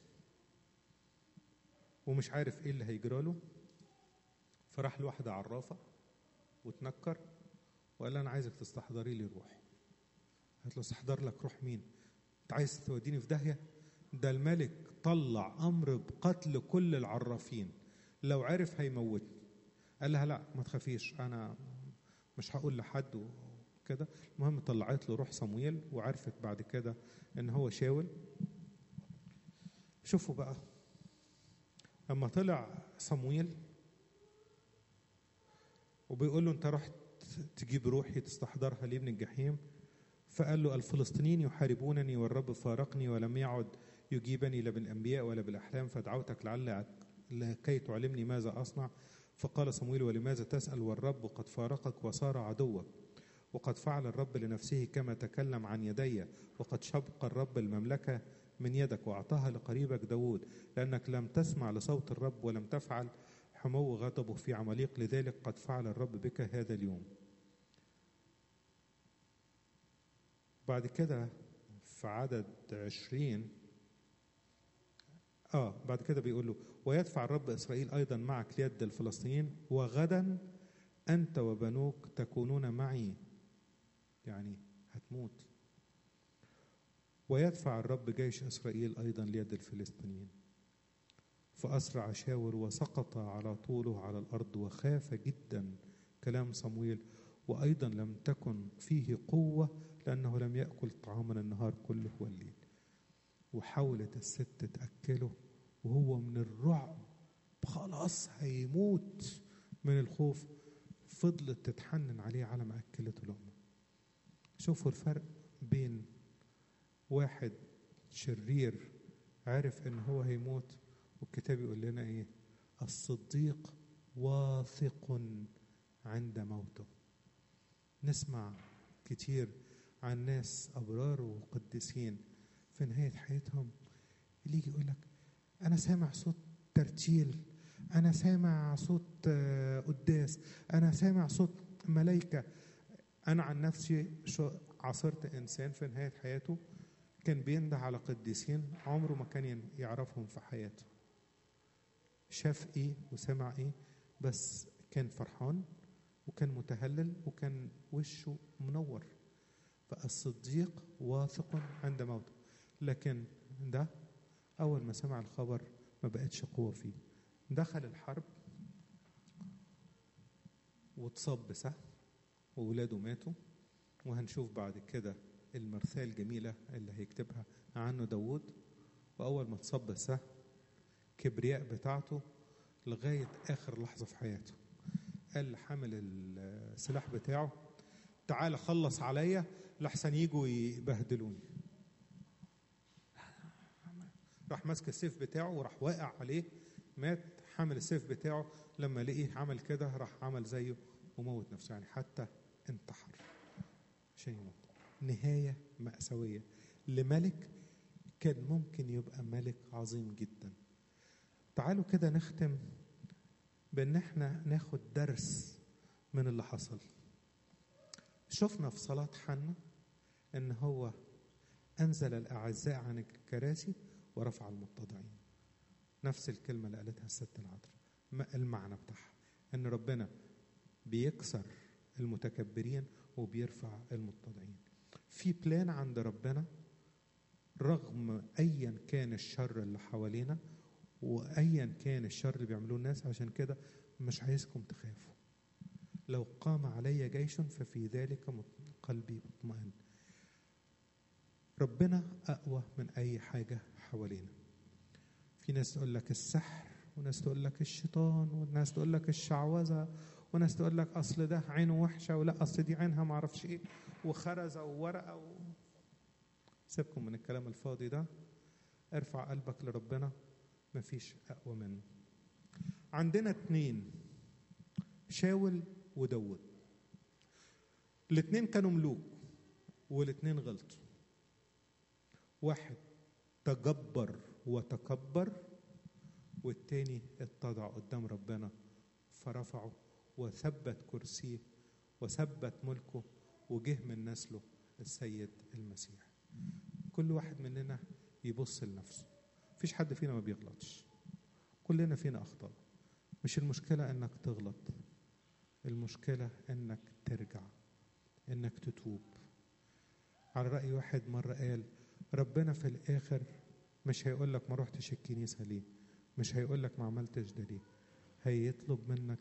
ومش عارف ايه اللي هيجرى له فراح لواحدة عرافة وتنكر وقال انا عايزك تستحضري لي روح قالت له استحضر لك روح مين انت عايز توديني في داهية ده الملك طلع امر بقتل كل العرافين لو عرف هيموتني قال لها لا ما تخافيش انا مش هقول لحد وكده المهم طلعت له روح صمويل وعرفت بعد كده ان هو شاول شوفوا بقى لما طلع صمويل وبيقول له انت رحت تجيب روحي تستحضرها لي من الجحيم فقال له الفلسطينيين يحاربونني والرب فارقني ولم يعد يجيبني لا بالانبياء ولا بالاحلام فدعوتك لعل لكي تعلمني ماذا اصنع فقال صمويل ولماذا تسال والرب قد فارقك وصار عدوك وقد فعل الرب لنفسه كما تكلم عن يدي وقد شبق الرب المملكه من يدك واعطاها لقريبك داود لانك لم تسمع لصوت الرب ولم تفعل حمو غضبه في عماليق لذلك قد فعل الرب بك هذا اليوم بعد كده في عدد عشرين اه بعد كده بيقول له ويدفع الرب اسرائيل ايضا معك ليد الفلسطينيين وغدا انت وبنوك تكونون معي يعني هتموت ويدفع الرب جيش اسرائيل ايضا ليد الفلسطينيين فاسرع شاور وسقط على طوله على الارض وخاف جدا كلام صمويل وايضا لم تكن فيه قوه لانه لم ياكل طعاما النهار كله والليل وحاولت الست تاكله وهو من الرعب خلاص هيموت من الخوف فضلت تتحنن عليه على ما اكلته لقمه شوفوا الفرق بين واحد شرير عارف ان هو هيموت والكتاب يقول لنا ايه الصديق واثق عند موته نسمع كتير عن ناس ابرار وقديسين في نهايه حياتهم اللي يجي يقول لك انا سامع صوت ترتيل انا سامع صوت قداس انا سامع صوت ملائكه انا عن نفسي عاصرت انسان في نهايه حياته كان بينده على قديسين عمره ما كان يعرفهم في حياته شاف ايه وسمع ايه بس كان فرحان وكان متهلل وكان وشه منور فالصديق واثق عند موته لكن ده اول ما سمع الخبر ما بقتش قوه فيه دخل الحرب واتصاب بسهم وولاده ماتوا وهنشوف بعد كده المرثاة الجميلة اللي هيكتبها عنه داود وأول ما اتصاب بالسهم كبرياء بتاعته لغاية آخر لحظة في حياته قال حامل السلاح بتاعه تعال خلص عليا لحسن يجوا يبهدلوني راح ماسك السيف بتاعه وراح واقع عليه مات حامل السيف بتاعه لما لقيه عمل كده راح عمل زيه وموت نفسه يعني حتى انتحر عشان يموت نهاية مأساوية لملك كان ممكن يبقى ملك عظيم جدا تعالوا كده نختم بان احنا ناخد درس من اللي حصل شفنا في صلاة حنا ان هو انزل الاعزاء عن الكراسي ورفع المتضعين نفس الكلمة اللي قالتها الست العذراء المعنى بتاعها ان ربنا بيكسر المتكبرين وبيرفع المتضعين في بلان عند ربنا رغم ايا كان الشر اللي حوالينا وايا كان الشر اللي بيعملوه الناس عشان كده مش عايزكم تخافوا لو قام علي جيش ففي ذلك قلبي مطمئن ربنا اقوى من اي حاجه حوالينا في ناس تقول لك السحر وناس تقول لك الشيطان وناس تقول لك الشعوذه وناس تقول لك اصل ده عينه وحشه ولا اصل دي عينها ما اعرفش ايه وخرزه وورقه و... سيبكم من الكلام الفاضي ده ارفع قلبك لربنا مفيش اقوى منه عندنا اتنين شاول وداود الاتنين كانوا ملوك والاتنين غلطوا واحد تجبر وتكبر والتاني اتضع قدام ربنا فرفعه وثبت كرسيه وثبت ملكه وجه من نسله السيد المسيح كل واحد مننا يبص لنفسه مفيش حد فينا ما بيغلطش كلنا فينا اخطاء مش المشكله انك تغلط المشكله انك ترجع انك تتوب على راي واحد مره قال ربنا في الاخر مش هيقول لك ما رحتش الكنيسه ليه مش هيقول لك ما عملتش ده ليه هيطلب منك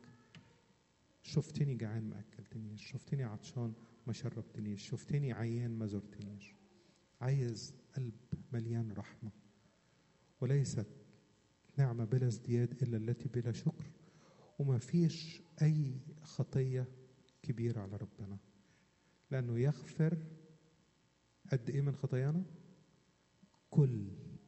شفتني جعان ما اكلتنيش شفتني عطشان ما شربتنيش شفتني عيان ما زرتنيش عايز قلب مليان رحمه وليست نعمه بلا ازدياد الا التي بلا شكر وما فيش اي خطيه كبيره على ربنا لانه يغفر قد ايه من خطايانا كل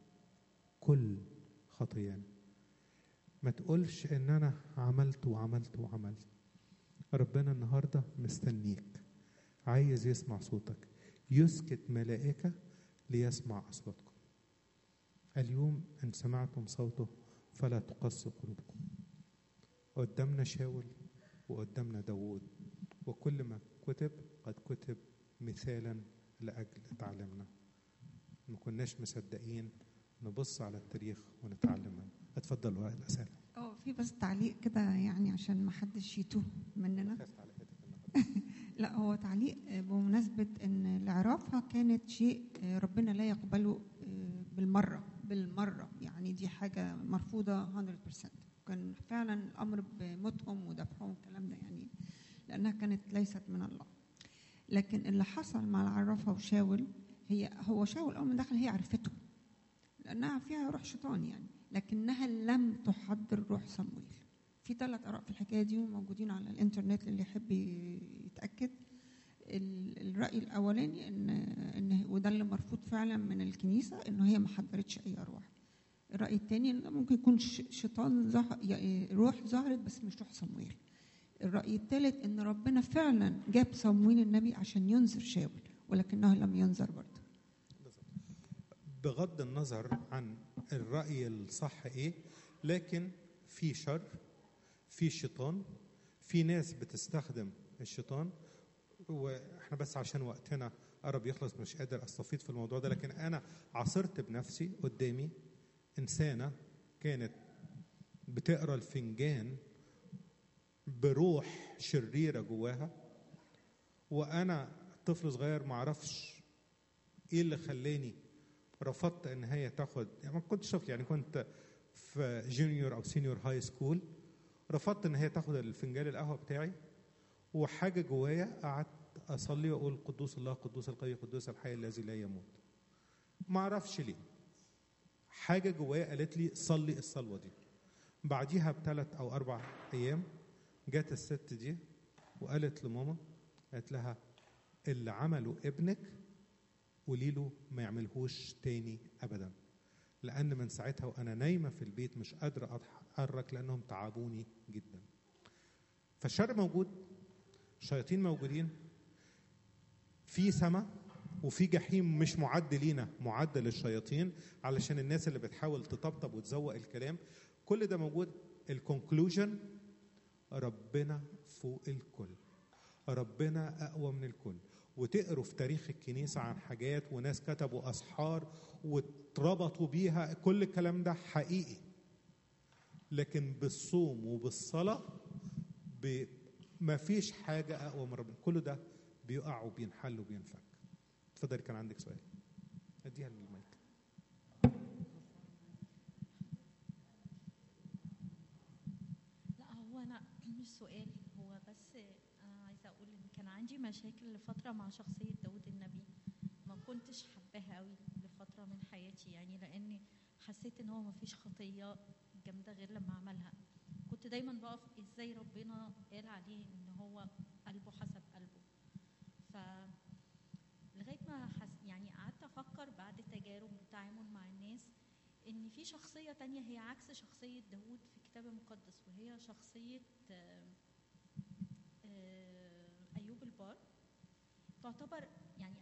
كل خطيانا ما تقولش ان انا عملت وعملت وعملت ربنا النهارده مستنيك عايز يسمع صوتك يسكت ملائكه ليسمع اصواتكم اليوم ان سمعتم صوته فلا تقسوا قلوبكم قدامنا شاول وقدامنا داوود وكل ما كتب قد كتب مثالا لاجل تعلمنا ما كناش مصدقين نبص على التاريخ ونتعلم منه اتفضلوا الاسئله اه في بس تعليق كده يعني عشان ما حدش يتوه مننا خفت على حتة النهاردة. لا هو تعليق آه، بمناسبة أن العرافة كانت شيء آه، ربنا لا يقبله آه، بالمرة بالمرة يعني دي حاجة مرفوضة 100% كان فعلا الأمر بموتهم وذبحهم والكلام ده يعني لأنها كانت ليست من الله لكن اللي حصل مع العرافة وشاول هي هو شاول أول ما دخل هي عرفته لأنها فيها روح شيطان يعني لكنها لم تحضر روح صمويل في ثلاث آراء في الحكاية دي وموجودين على الإنترنت اللي يحب يتأكد ال- الرأي الأولاني إن إن وده اللي مرفوض فعلا من الكنيسة إنه هي ما حضرتش أي أرواح. الرأي الثاني إن ممكن يكون ش- شيطان ظهر يعني روح ظهرت بس مش روح صمويل. الرأي الثالث إن ربنا فعلا جاب صمويل النبي عشان ينذر شاول ولكنه لم ينذر برضه. بغض النظر عن الرأي الصح ايه لكن في شر في شيطان في ناس بتستخدم الشيطان واحنا بس عشان وقتنا قرب يخلص مش قادر استفيض في الموضوع ده لكن انا عاصرت بنفسي قدامي انسانه كانت بتقرا الفنجان بروح شريره جواها وانا طفل صغير ما اعرفش ايه اللي خلاني رفضت ان هي تاخد يعني ما كنتش طفل يعني كنت في جونيور او سينيور هاي سكول رفضت ان هي تاخد الفنجان القهوه بتاعي وحاجه جوايا قعدت اصلي واقول قدوس الله قدوس القوي قدوس الحي الذي لا يموت ما اعرفش ليه حاجه جوايا قالت لي صلي الصلوه دي بعديها بثلاث او اربع ايام جت الست دي وقالت لماما قالت لها اللي عمله ابنك قولي له ما يعملهوش تاني ابدا لان من ساعتها وانا نايمه في البيت مش قادره اتحرك لانهم تعبوني جدا فالشر موجود الشياطين موجودين في سماء وفي جحيم مش معد لينا معد للشياطين علشان الناس اللي بتحاول تطبطب وتزوق الكلام كل ده موجود الكونكلوجن ربنا فوق الكل ربنا اقوى من الكل وتقروا في تاريخ الكنيسة عن حاجات وناس كتبوا أسحار واتربطوا بيها كل الكلام ده حقيقي لكن بالصوم وبالصلاة ب... ما فيش حاجة أقوى من ربنا كل ده بيقع وبينحل وبينفك اتفضلي كان عندك سؤال اديها للمايك لا هو انا مش سؤال هو بس انا عايزه اقول ان كان عندي مشاكل لفتره مع شخصيه داود النبي ما كنتش حباها قوي لفتره من حياتي يعني لاني حسيت ان هو ما فيش خطيه جامده غير لما عملها كنت دايما بقف ازاي ربنا قال عليه ان هو قلبه حسب قلبه ف لغايه ما حس يعني قعدت افكر بعد تجارب وتعامل مع الناس ان في شخصيه تانية هي عكس شخصيه داوود في الكتاب المقدس وهي شخصيه آه، آه، ايوب البار تعتبر يعني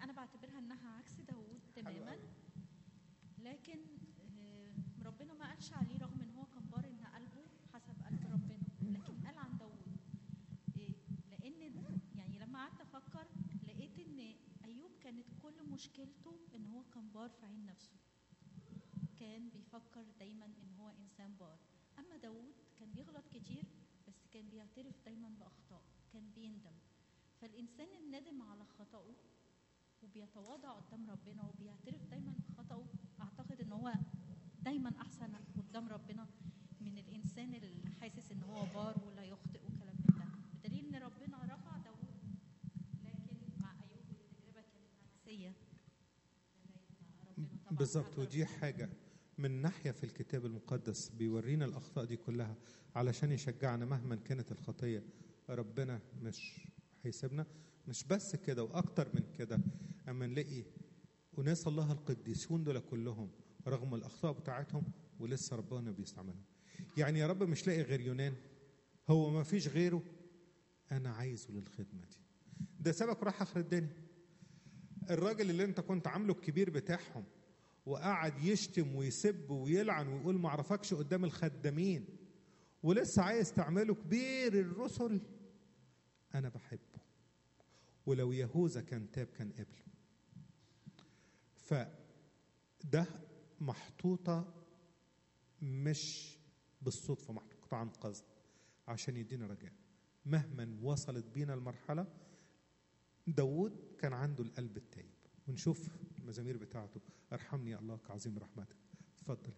يعني انا بعتبرها انها عكس داوود تماما لكن آه، ربنا ما قالش عليه رغم ان هو كان بار ان قلبه حسب قلب ربنا لكن قال عن داوود إيه، لان يعني لما قعدت افكر لقيت ان ايوب كانت كل مشكلته ان هو كان بار في عين نفسه كان بيفكر دايما ان هو انسان بار اما داوود كان بيغلط كتير بس كان بيعترف دايما باخطائه كان بيندم فالانسان النادم على خطأه وبيتواضع قدام ربنا وبيعترف دايما بخطأه اعتقد ان هو دايما احسن قدام ربنا من الانسان اللي حاسس ان هو بار ولا يخطئ وكلام من ده بدليل ان ربنا رفع داوود لكن مع ايوب التجربه كانت عكسيه لغاية ما ربنا طبعاً بالظبط اعترف ودي حاجة من ناحية في الكتاب المقدس بيورينا الأخطاء دي كلها علشان يشجعنا مهما كانت الخطية ربنا مش هيسيبنا مش بس كده وأكتر من كده أما نلاقي أناس الله القديسون دول كلهم رغم الأخطاء بتاعتهم ولسه ربنا بيستعملهم يعني يا رب مش لاقي غير يونان هو ما فيش غيره أنا عايزه للخدمة دي ده سبك راح آخر الدنيا الراجل اللي انت كنت عامله الكبير بتاعهم وقعد يشتم ويسب ويلعن ويقول ما اعرفكش قدام الخدامين ولسه عايز تعمله كبير الرسل انا بحبه ولو يهوذا كان تاب كان قبله فده محطوطة مش بالصدفة محطوطة عن قصد عشان يدينا رجاء مهما وصلت بينا المرحلة داود كان عنده القلب التايب ونشوف المزامير بتاعته ارحمني يا الله كعظيم رحمتك اتفضل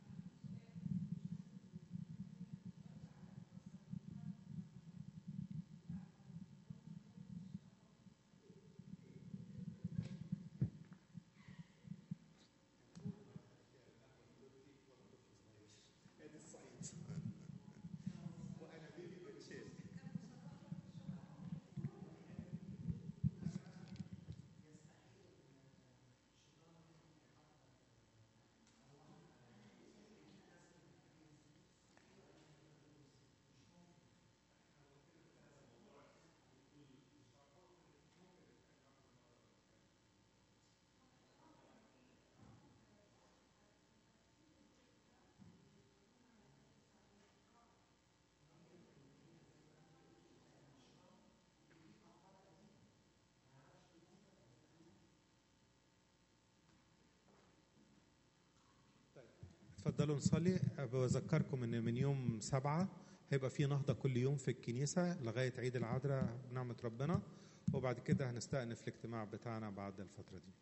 اتفضلوا نصلي بذكركم ان من يوم سبعة هيبقى في نهضة كل يوم في الكنيسة لغاية عيد العذراء بنعمة ربنا وبعد كده هنستأنف الاجتماع بتاعنا بعد الفترة دي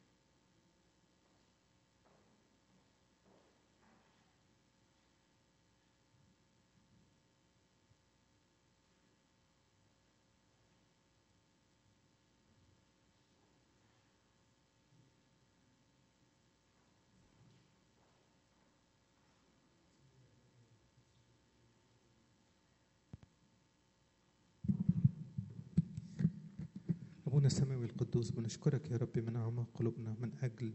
أبونا السماوي القدوس بنشكرك يا رب من أعماق قلوبنا من أجل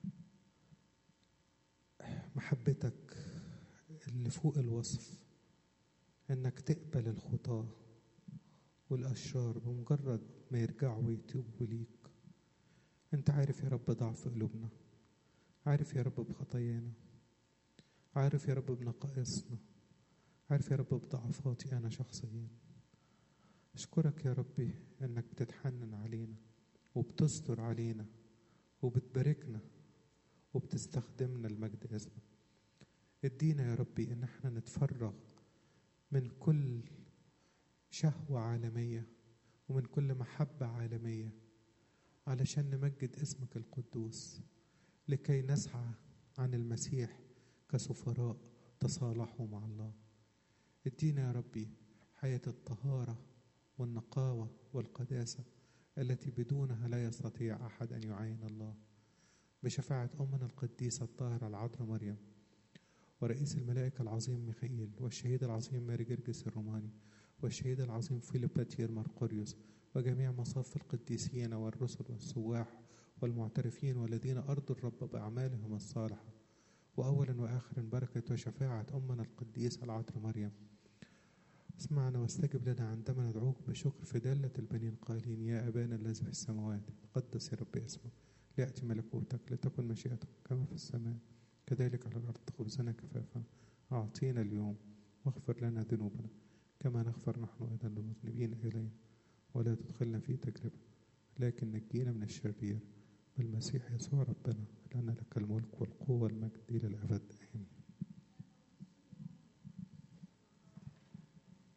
محبتك اللي فوق الوصف إنك تقبل الخطاة والأشرار بمجرد ما يرجعوا ويتوبوا ليك أنت عارف يا رب ضعف قلوبنا عارف يا رب بخطايانا عارف يا رب بنقائصنا عارف يا رب بضعفاتي أنا شخصيا أشكرك يا ربي إنك بتتحنن علينا وبتستر علينا وبتباركنا وبتستخدمنا لمجد اسمك ادينا يا ربي إن احنا نتفرغ من كل شهوة عالمية ومن كل محبة عالمية علشان نمجد اسمك القدوس لكي نسعى عن المسيح كسفراء تصالحوا مع الله ادينا يا ربي حياة الطهارة والنقاوة والقداسة التي بدونها لا يستطيع أحد أن يعاين الله بشفاعة أمنا القديسة الطاهرة العذراء مريم ورئيس الملائكة العظيم ميخائيل والشهيد العظيم ماري جرجس الروماني والشهيد العظيم فيليب باتير مرقوريوس وجميع مصاف القديسين والرسل والسواح والمعترفين والذين أرضوا الرب بأعمالهم الصالحة وأولا وآخرا بركة وشفاعة أمنا القديسة العذراء مريم اسمعنا واستجب لنا عندما ندعوك بشكر في دالة البنين قائلين يا أبانا الذي في السماوات تقدس يا رب اسمك ليأتي ملكوتك لتكن مشيئتك كما في السماء كذلك على الأرض خبزنا كفافا أعطينا اليوم واغفر لنا ذنوبنا كما نغفر نحن أيضا للمذنبين إلينا ولا تدخلنا في تجربة لكن نجينا من الشرير بالمسيح يسوع ربنا لأن لك الملك والقوة والمجد إلى الأبد آمين